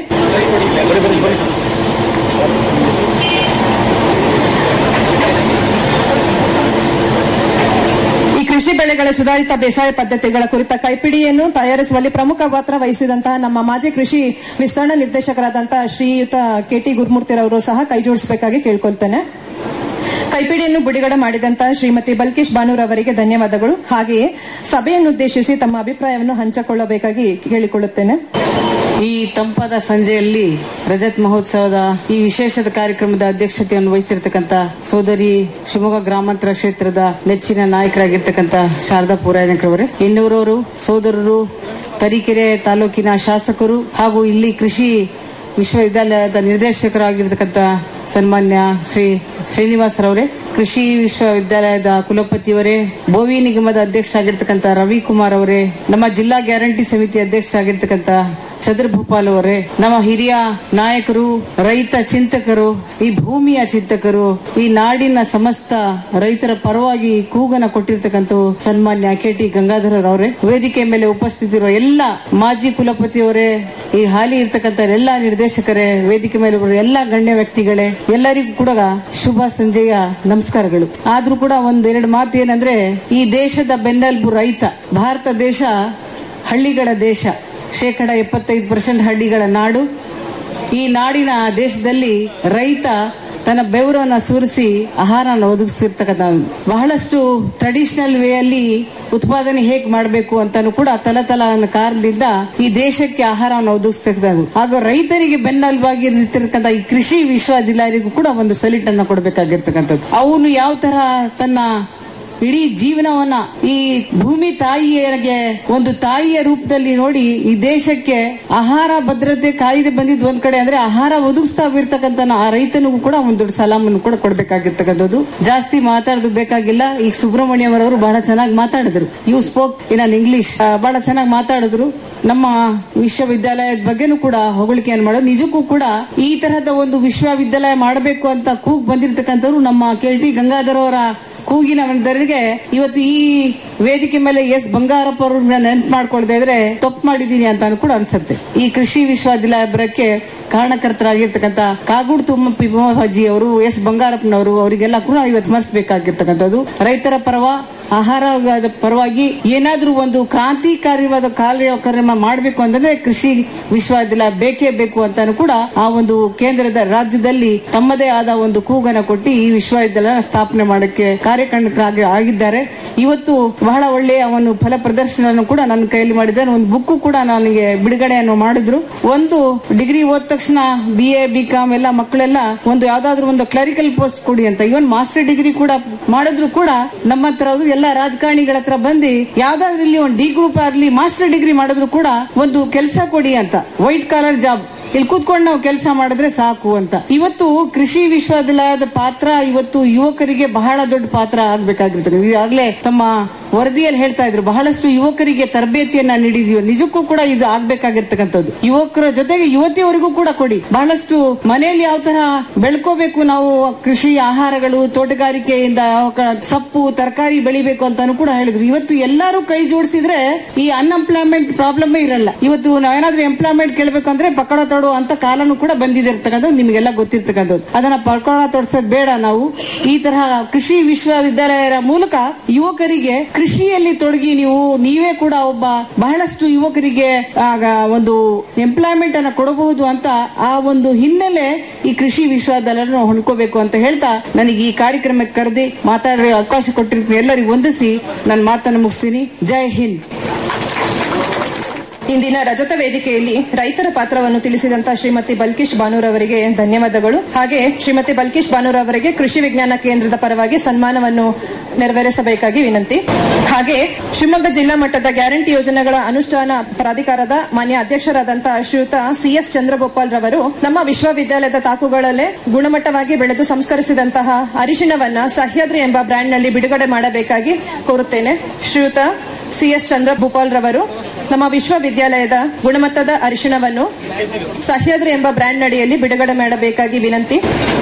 S14: ಈ ಕೃಷಿ ಬೆಳೆಗಳ ಸುಧಾರಿತ ಬೇಸಾಯ ಪದ್ಧತಿಗಳ ಕುರಿತ ಕೈಪಿಡಿಯನ್ನು ತಯಾರಿಸುವಲ್ಲಿ ಪ್ರಮುಖ ಪಾತ್ರ ವಹಿಸಿದಂತಹ ನಮ್ಮ ಮಾಜಿ ಕೃಷಿ ವಿಸ್ತರಣಾ ನಿರ್ದೇಶಕರಾದಂತಹ ಶ್ರೀಯುತ ಕೆಟಿ ಗುರುಮೂರ್ತಿರವರು ಸಹ ಕೈಜೋಡಿಸಬೇಕಾಗಿ ಕೇಳ್ಕೊಳ್ತೇನೆ ಕೈಪಿಡಿಯನ್ನು ಬಿಡುಗಡೆ ಮಾಡಿದಂತಹ ಶ್ರೀಮತಿ ಬಲ್ಕೇಶ್ ಬಾನೂರ್ ಅವರಿಗೆ ಧನ್ಯವಾದಗಳು ಹಾಗೆಯೇ ಸಭೆಯನ್ನುದ್ದೇಶಿಸಿ ತಮ್ಮ ಅಭಿಪ್ರಾಯವನ್ನು ಹಂಚಿಕೊಳ್ಳಬೇಕಾಗಿ ಕೇಳಿಕೊಳ್ಳುತ್ತೇನೆ
S15: ಈ ತಂಪಾದ ಸಂಜೆಯಲ್ಲಿ ರಜತ್ ಮಹೋತ್ಸವದ ಈ ವಿಶೇಷದ ಕಾರ್ಯಕ್ರಮದ ಅಧ್ಯಕ್ಷತೆಯನ್ನು ವಹಿಸಿರ್ತಕ್ಕಂಥ ಸೋದರಿ ಶಿವಮೊಗ್ಗ ಗ್ರಾಮಾಂತರ ಕ್ಷೇತ್ರದ ನೆಚ್ಚಿನ ನಾಯಕರಾಗಿರ್ತಕ್ಕಂಥ ಶಾರದಾ ಪೂರಾಯಣಕರವರೇ ಇನ್ನೂರವರು ಸೋದರರು ತರೀಕೆರೆ ತಾಲೂಕಿನ ಶಾಸಕರು ಹಾಗೂ ಇಲ್ಲಿ ಕೃಷಿ ವಿಶ್ವವಿದ್ಯಾಲಯದ ನಿರ್ದೇಶಕರಾಗಿರ್ತಕ್ಕಂಥ ಸನ್ಮಾನ್ಯ ಶ್ರೀ ಶ್ರೀನಿವಾಸರವರೇ ಕೃಷಿ ವಿಶ್ವವಿದ್ಯಾಲಯದ ಕುಲಪತಿಯವರೇ ಬೋವಿ ನಿಗಮದ ಅಧ್ಯಕ್ಷರಾಗಿರ್ತಕ್ಕಂಥ ರವಿಕುಮಾರ್ ಅವರೇ ನಮ್ಮ ಜಿಲ್ಲಾ ಗ್ಯಾರಂಟಿ ಸಮಿತಿ ಅಧ್ಯಕ್ಷರಾಗಿರ್ತಕ್ಕಂಥ ಚಂದ್ರಭೂಪಾಲ್ ಅವರೇ ನಮ್ಮ ಹಿರಿಯ ನಾಯಕರು ರೈತ ಚಿಂತಕರು ಈ ಭೂಮಿಯ ಚಿಂತಕರು ಈ ನಾಡಿನ ಸಮಸ್ತ ರೈತರ ಪರವಾಗಿ ಕೂಗನ ಕೊಟ್ಟಿರ್ತಕ್ಕಂಥ ಸನ್ಮಾನ್ಯ ಕೆ ಟಿ ಗಂಗಾಧರ ಅವರೇ ವೇದಿಕೆ ಮೇಲೆ ಉಪಸ್ಥಿತಿರುವ ಎಲ್ಲ ಮಾಜಿ ಕುಲಪತಿಯವರೇ ಈ ಹಾಲಿ ಇರ್ತಕ್ಕಂಥ ಎಲ್ಲ ನಿರ್ದೇಶಕರೇ ವೇದಿಕೆ ಮೇಲೆ ಬರುವ ಎಲ್ಲ ಗಣ್ಯ ವ್ಯಕ್ತಿಗಳೇ ಎಲ್ಲರಿಗೂ ಕೂಡ ಶುಭ ಸಂಜೆಯ ನಮಸ್ಕಾರಗಳು ಆದ್ರೂ ಕೂಡ ಒಂದೆರಡು ಮಾತು ಏನಂದ್ರೆ ಈ ದೇಶದ ಬೆನ್ನೆಲುಬು ರೈತ ಭಾರತ ದೇಶ ಹಳ್ಳಿಗಳ ದೇಶ ಶೇಕಡ ಎಪ್ಪತ್ತೈದು ಪರ್ಸೆಂಟ್ ಹಳ್ಳಿಗಳ ನಾಡು ಈ ನಾಡಿನ ದೇಶದಲ್ಲಿ ರೈತ ತನ್ನ ಬೆವರನ್ನ ಸುರಿಸಿ ಆಹಾರನ ಒದಗಿಸಿರ್ತಕ್ಕಂಥ ಬಹಳಷ್ಟು ಟ್ರೆಡಿಷನಲ್ ವೇ ಅಲ್ಲಿ ಉತ್ಪಾದನೆ ಹೇಗ್ ಮಾಡಬೇಕು ಅಂತಾನು ಕೂಡ ತಲತಲ ಕಾಲದಿಂದ ಈ ದೇಶಕ್ಕೆ ಆಹಾರವನ್ನು ಒದಗಿಸ್ತಕ್ಕಂಥದ್ದು ಹಾಗೂ ರೈತರಿಗೆ ಬೆನ್ನೆಲುಬಾಗಿ ನಿಂತಿರ್ತಕ್ಕಂಥ ಈ ಕೃಷಿ ವಿಶ್ವವಿದ್ಯಾಲಯರಿಗೂ ಕೂಡ ಒಂದು ಸಲಿಟ್ ಅನ್ನ ಕೊಡಬೇಕಾಗಿರ್ತಕ್ಕಂಥದ್ದು ಅವನು ಯಾವ ತರ ತನ್ನ ಇಡೀ ಜೀವನವನ್ನ ಈ ಭೂಮಿ ತಾಯಿಯರಿಗೆ ಒಂದು ತಾಯಿಯ ರೂಪದಲ್ಲಿ ನೋಡಿ ಈ ದೇಶಕ್ಕೆ ಆಹಾರ ಭದ್ರತೆ ಕಾಯ್ದೆ ಬಂದಿದ್ದು ಒಂದ್ ಕಡೆ ಅಂದ್ರೆ ಆಹಾರ ಒದಗಿಸ್ತಾ ಇರ್ತಕ್ಕಂಥ ಆ ರೈತನಿಗೂ ಕೂಡ ಒಂದು ದೊಡ್ಡ ಸಲಾಮನ್ನು ಕೂಡ ಕೊಡ್ಬೇಕಾಗಿರ್ತಕ್ಕಂಥದ್ದು ಜಾಸ್ತಿ ಮಾತಾಡೋದು ಬೇಕಾಗಿಲ್ಲ ಈಗ ಸುಬ್ರಹ್ಮಣ್ಯಂ ಅವರು ಬಹಳ ಚೆನ್ನಾಗಿ ಮಾತಾಡಿದ್ರು you spoke in an English ಬಹಳ ಚೆನ್ನಾಗಿ ಮಾತಾಡಿದ್ರು ನಮ್ಮ ವಿಶ್ವವಿದ್ಯಾಲಯದ ಬಗ್ಗೆನೂ ಕೂಡ ಹೊಗಳಿಕೆಯನ್ನು ಮಾಡೋದು ನಿಜಕ್ಕೂ ಕೂಡ ಈ ತರಹದ ಒಂದು ವಿಶ್ವವಿದ್ಯಾಲಯ ಮಾಡಬೇಕು ಅಂತ ಕೂಗ್ ಬಂದಿರತಕ್ಕಂಥವ್ರು ನಮ್ಮ ಕೆ ಟಿ ಗಂಗಾಧರ್ ಅವರ ಕೂಗಿನ ಒಂದರಿಗೆ ಇವತ್ತು ಈ ವೇದಿಕೆ ಮೇಲೆ ಎಸ್ ಬಂಗಾರಪ್ಪ ಅವ್ರನ್ನ ನೆನ್ಪು ಮಾಡ್ಕೊಳ್ತಾ ಇದ್ರೆ ತಪ್ಪು ಮಾಡಿದೀನಿ ಅಂತ ಕೂಡ ಅನ್ಸುತ್ತೆ ಈ ಕೃಷಿ ವಿಶ್ವವಿದ್ಯಾಲಯ ಬರಕ್ಕೆ ಕಾರಣಕರ್ತರಾಗಿರ್ತಕ್ಕಂಥ ಕಾಗೂಡು ತುಮ್ಮಪ್ಪಿ ಭೀಮಪ್ಪಾಜಿ ಅವರು ಎಸ್ ಬಂಗಾರಪ್ಪನವರು ಅವರಿಗೆಲ್ಲ ಕೂಡ ಇವತ್ತು ಸ್ಮರಿಸಬೇಕಾಗಿರ್ತಕ್ಕಂಥದ್ದು ರೈತರ ಪರವ ಆಹಾರ ಪರವಾಗಿ ಏನಾದ್ರೂ ಒಂದು ಕ್ರಾಂತಿಕಾರಿವಾದ ಕಾರ್ಯಕ್ರಮ ಮಾಡಬೇಕು ಅಂತಂದ್ರೆ ಕೃಷಿ ವಿಶ್ವವಿದ್ಯಾಲಯ ಬೇಕೇ ಬೇಕು ಅಂತಾನು ಕೂಡ ಆ ಒಂದು ಕೇಂದ್ರದ ರಾಜ್ಯದಲ್ಲಿ ತಮ್ಮದೇ ಆದ ಒಂದು ಕೂಗನ ಕೊಟ್ಟು ಈ ವಿಶ್ವವಿದ್ಯಾಲಯ ಸ್ಥಾಪನೆ ಮಾಡಕ್ಕೆ ಕಾರ್ಯಕರ್ತರಾಗಿ ಆಗಿದ್ದಾರೆ ಇವತ್ತು ಬಹಳ ಒಳ್ಳೆಯ ಒಂದು ಫಲ ಪ್ರದರ್ಶನ ಕೂಡ ನನ್ನ ಕೈಯಲ್ಲಿ ಮಾಡಿದ್ದಾರೆ ಒಂದು ಬುಕ್ ಕೂಡ ನನಗೆ ಬಿಡುಗಡೆಯನ್ನು ಮಾಡಿದ್ರು ಒಂದು ಡಿಗ್ರಿ ಓದ ತಕ್ಷಣ ಬಿ ಎ ಬಿ ಕಾಮ್ ಎಲ್ಲ ಮಕ್ಕಳೆಲ್ಲ ಒಂದು ಯಾವ್ದಾದ್ರು ಒಂದು ಕ್ಲರಿಕಲ್ ಪೋಸ್ಟ್ ಕೊಡಿ ಅಂತ ಇವನ್ ಮಾಸ್ಟರ್ ಡಿಗ್ರಿ ಕೂಡ ಮಾಡಿದ್ರು ಕೂಡ ನಮ್ಮ ಹತ್ರ ಅದು ಎಲ್ಲ ರಾಜಕಾರಣಿಗಳ ಹತ್ರ ಬಂದು ಯಾವ್ದಾದ್ರು ಇಲ್ಲಿ ಒಂದು ಡಿ ಗ್ರೂಪ್ ಆಗ್ಲಿ ಮಾಸ್ಟರ್ ಡಿಗ್ರಿ ಮಾಡಿದ್ರು ಕೂಡ ಒಂದು ಕೆಲಸ ಕೊಡಿ ಅಂತ ವೈಟ್ ಕಾಲರ್ ಜಾಬ್ ಇಲ್ಲಿ ಕೂತ್ಕೊಂಡು ನಾವು ಕೆಲಸ ಮಾಡಿದ್ರೆ ಸಾಕು ಅಂತ ಇವತ್ತು ಕೃಷಿ ವಿಶ್ವವಿದ್ಯಾಲಯದ ಪಾತ್ರ ಇವತ್ತು ಯುವಕರಿಗೆ ಬಹಳ ದೊಡ್ಡ ಪಾತ್ರ ಆಗ್ಬೇಕಾಗಿರ್ತದೆ ಈಗಾಗಲೇ ತಮ್ಮ ವರದಿಯಲ್ಲಿ ಹೇಳ್ತಾ ಇದ್ರು ಬಹಳಷ್ಟು ಯುವಕರಿಗೆ ತರಬೇತಿಯನ್ನ ನೀಡಿದೀವಿ ನಿಜಕ್ಕೂ ಕೂಡ ಇದು ಆಗ್ಬೇಕಾಗಿರ್ತಕ್ಕಂಥದ್ದು ಯುವಕರ ಜೊತೆಗೆ ಯುವತಿಯವರಿಗೂ ಕೂಡ ಕೊಡಿ ಬಹಳಷ್ಟು ಮನೆಯಲ್ಲಿ ಯಾವ ತರ ಬೆಳ್ಕೋಬೇಕು ನಾವು ಕೃಷಿ ಆಹಾರಗಳು ತೋಟಗಾರಿಕೆಯಿಂದ ಕ- ಸೊಪ್ಪು ತರಕಾರಿ ಬೆಳಿಬೇಕು ಅಂತಾನು ಕೂಡ ಹೇಳಿದ್ರು ಇವತ್ತು ಎಲ್ಲರೂ ಕೈ ಜೋಡಿಸಿದ್ರೆ ಈ ಅನ್ಎಂಪ್ಲಾಯ್ಮೆಂಟ್ ಪ್ರಾಬ್ಲಮ್ ಇರಲ್ಲ ಇವತ್ತು ನಾವೇನಾದ್ರೂ ಎಂಪ್ಲಾಯ್ಮೆಂಟ್ ಕೇಳಬೇಕಂದ್ರೆ ಪಕ್ಕಡ ತೊಡೋ ಅಂತ ಕಾಲನು ಕೂಡ ಬಂದಿದೆ ಇರ್ತಕ್ಕಂಥದ್ದು ನಿಮಗೆಲ್ಲ ಗೊತ್ತಿರ್ತಕ್ಕಂಥದ್ದು ಅದನ್ನ ಪಕ್ಕಡ ತೊಡ್ಸೋದ್ ಬೇಡ ನಾವು ಈ ತರಹ ಕೃಷಿ ವಿಶ್ವವಿದ್ಯಾಲಯದ ಮೂಲಕ ಯುವಕರಿಗೆ ಕೃಷಿಯಲ್ಲಿ ತೊಡಗಿ ನೀವು ನೀವೇ ಕೂಡ ಒಬ್ಬ ಬಹಳಷ್ಟು ಯುವಕರಿಗೆ ಆಗ ಒಂದು ಎಂಪ್ಲಾಯ್ಮೆಂಟ್ ಅನ್ನ ಕೊಡಬಹುದು ಅಂತ ಆ ಒಂದು ಹಿನ್ನೆಲೆ ಈ ಕೃಷಿ ವಿಶ್ವವಿದ್ಯಾಲಯ ಹೊಂದ್ಕೋಬೇಕು ಅಂತ ಹೇಳ್ತಾ ನನಗೆ ಈ ಕಾರ್ಯಕ್ರಮಕ್ಕೆ ಕರೆದಿ ಮಾತಾಡೋ ಅವಕಾಶ ಕೊಟ್ಟಿರ್ತೀನಿ ಎಲ್ಲರಿಗೂ ವಂದಿಸಿ ನನ್ನ ಮಾತನ್ನು ಮುಗಿಸ್ತೀನಿ ಜೈ ಹಿಂದ್
S14: ಇಂದಿನ ರಜತ ವೇದಿಕೆಯಲ್ಲಿ ರೈತರ ಪಾತ್ರವನ್ನು ತಿಳಿಸಿದಂತ ಶ್ರೀಮತಿ ಬಲ್ಕಿಶ್ ಬಾನೂರ್ ಅವರಿಗೆ ಧನ್ಯವಾದಗಳು ಹಾಗೆ ಶ್ರೀಮತಿ ಬಲ್ಕಿಶ್ ಬಾನೂರ್ ಅವರಿಗೆ ಕೃಷಿ ವಿಜ್ಞಾನ ಕೇಂದ್ರದ ಪರವಾಗಿ ಸನ್ಮಾನವನ್ನು ನೆರವೇರಿಸಬೇಕಾಗಿ ವಿನಂತಿ ಹಾಗೆ ಶಿವಮೊಗ್ಗ ಜಿಲ್ಲಾ ಮಟ್ಟದ ಗ್ಯಾರಂಟಿ ಯೋಜನೆಗಳ ಅನುಷ್ಠಾನ ಪ್ರಾಧಿಕಾರದ ಮಾನ್ಯ ಅಧ್ಯಕ್ಷರಾದಂತಹ ಶ್ರೀಯುತ ಸಿಎಸ್ ಚಂದ್ರಗೋಪಾಲ್ ರವರು ನಮ್ಮ ವಿಶ್ವವಿದ್ಯಾಲಯದ ತಾಕುಗಳಲ್ಲೇ ಗುಣಮಟ್ಟವಾಗಿ ಬೆಳೆದು ಸಂಸ್ಕರಿಸಿದಂತಹ ಅರಿಶಿಣವನ್ನ ಸಹ್ಯಾದ್ರಿ ಎಂಬ ಬ್ರ್ಯಾಂಡ್ನಲ್ಲಿ ಬಿಡುಗಡೆ ಮಾಡಬೇಕಾಗಿ ಕೋರುತ್ತೇನೆ ಶ್ರೀಯುತ ಸಿಎಸ್ ಚಂದ್ರ ಭೂಪಾಲ್ ರವರು ನಮ್ಮ ವಿಶ್ವವಿದ್ಯಾಲಯದ ಗುಣಮಟ್ಟದ ಅರಿಶಿಣವನ್ನು ಸಹ್ಯಾದ್ರಿ ಎಂಬ ಬ್ರ್ಯಾಂಡ್ ನಡಿಯಲ್ಲಿ ಬಿಡುಗಡೆ ಮಾಡಬೇಕಾಗಿ ವಿನಂತಿ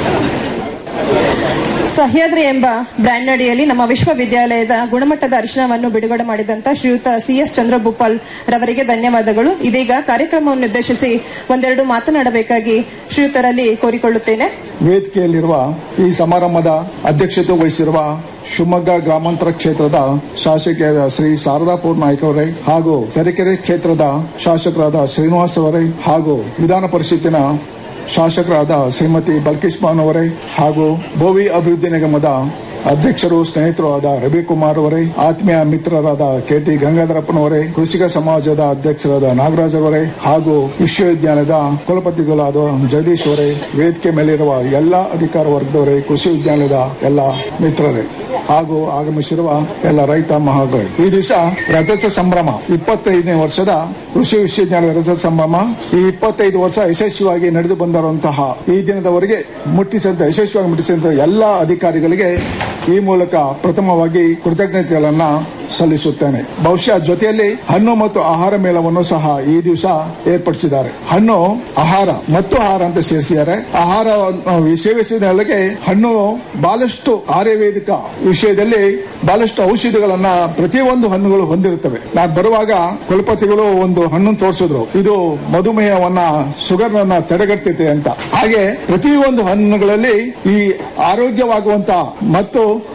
S14: ಸಹ್ಯಾದ್ರಿ ಎಂಬ ಬ್ರ್ಯಾಂಡ್ ನಡಿಯಲ್ಲಿ ನಮ್ಮ ವಿಶ್ವವಿದ್ಯಾಲಯದ ಗುಣಮಟ್ಟದ ಅರಿಶಿಣವನ್ನು ಬಿಡುಗಡೆ ಮಾಡಿದಂತ ಶ್ರೀಯುತ ಸಿಎಸ್ ಚಂದ್ರಭೂಪಾಲ್ ರವರಿಗೆ ಧನ್ಯವಾದಗಳು ಇದೀಗ ಕಾರ್ಯಕ್ರಮವನ್ನು ಉದ್ದೇಶಿಸಿ ಒಂದೆರಡು ಮಾತನಾಡಬೇಕಾಗಿ ಶ್ರೀಯುತರಲ್ಲಿ ಕೋರಿಕೊಳ್ಳುತ್ತೇನೆ
S16: ವೇದಿಕೆಯಲ್ಲಿರುವ ಈ ಸಮಾರಂಭದ ಅಧ್ಯಕ್ಷತೆ ವಹಿಸಿರುವ ಶಿವಮೊಗ್ಗ ಗ್ರಾಮಾಂತರ ಕ್ಷೇತ್ರದ ಶಾಸಕಿಯಾದ ಶ್ರೀ ಶಾರದಾಪುರ್ ನಾಯ್ಕ ಅವರೇ ಹಾಗೂ ತರೀಕೆರೆ ಕ್ಷೇತ್ರದ ಶಾಸಕರಾದ ಶ್ರೀನಿವಾಸ್ ಅವರೇ ಹಾಗೂ ವಿಧಾನ ಪರಿಷತ್ತಿನ ಶಾಸಕರಾದ ಶ್ರೀಮತಿ ಬಲ್ಕಿಶ್ ಬಾನು ಅವರೇ ಹಾಗೂ ಬೋವಿ ಅಭಿವೃದ್ಧಿ ನಿಗಮದ ಅಧ್ಯಕ್ಷರು ಸ್ನೇಹಿತರು ಆದ ರವಿಕುಮಾರ್ ಅವರೇ ಆತ್ಮೀಯ ಮಿತ್ರರಾದ ಕೆ ಟಿ ಗಂಗಾಧರಪ್ಪನವರೇ ಕೃಷಿಕ ಸಮಾಜದ ಅಧ್ಯಕ್ಷರಾದ ನಾಗರಾಜ್ ಅವರೇ ಹಾಗೂ ವಿಶ್ವವಿದ್ಯಾಲಯದ ಕುಲಪತಿಗಳಾದ ಜಗದೀಶ್ ಅವರೇ ವೇದಿಕೆ ಮೇಲಿರುವ ಎಲ್ಲ ಅಧಿಕಾರ ವರ್ಗದವರೇ ಕೃಷಿ ವಿದ್ಯಾಲಯದ ಎಲ್ಲ ಮಿತ್ರರೇ ಹಾಗೂ ಆಗಮಿಸಿರುವ ಎಲ್ಲ ರೈತ ಮಹಾಗಳು ಈ ದಿವಸ ರಜತ ಸಂಭ್ರಮ ಇಪ್ಪತ್ತೈದನೇ ವರ್ಷದ ಕೃಷಿ ವಿಶ್ವವಿದ್ಯಾಲಯ ರಜತ ಸಂಭ್ರಮ ಈ ಇಪ್ಪತ್ತೈದು ವರ್ಷ ಯಶಸ್ವಿಯಾಗಿ ನಡೆದು ಬಂದಿರುವಂತಹ ಈ ದಿನದವರೆಗೆ ಮುಟ್ಟಿಸಿದಂತ ಯಶಸ್ವಿಯಾಗಿ ಮುಟ್ಟಿಸಿದಂತ ಎಲ್ಲ ಅಧಿಕಾರಿಗಳಿಗೆ ಈ ಮೂಲಕ ಪ್ರಥಮವಾಗಿ ಕೃತಜ್ಞತೆಗಳನ್ನ ಸಲ್ಲಿಸುತ್ತೇನೆ ಬಹುಶಃ ಜೊತೆಯಲ್ಲಿ ಹಣ್ಣು ಮತ್ತು ಆಹಾರ ಮೇಳವನ್ನು ಸಹ ಈ ದಿವಸ ಏರ್ಪಡಿಸಿದ್ದಾರೆ ಹಣ್ಣು ಆಹಾರ ಮತ್ತು ಆಹಾರ ಅಂತ ಸೇರಿಸಿದ್ದಾರೆ ಆಹಾರ ವಿಶ್ವವಿದ್ಯಾಲಯಕ್ಕೆ ಹಣ್ಣು ಬಹಳಷ್ಟು ಆರ್ಯವೇದಿಕ ವಿಷಯದಲ್ಲಿ ಬಹಳಷ್ಟು ಔಷಧಿಗಳನ್ನ ಪ್ರತಿಯೊಂದು ಹಣ್ಣುಗಳು ಹೊಂದಿರುತ್ತವೆ ನಾನು ಬರುವಾಗ ಕುಲಪತಿಗಳು ಒಂದು ಹಣ್ಣು ತೋರಿಸಿದ್ರು ಇದು ಮಧುಮೇಹವನ್ನ ಶುಗರ್ ಅನ್ನ ತಡೆಗಟ್ತೈತೆ ಅಂತ ಹಾಗೆ ಪ್ರತಿಯೊಂದು ಹಣ್ಣುಗಳಲ್ಲಿ ಈ ಆರೋಗ್ಯವಾಗುವಂತ ಮತ್ತು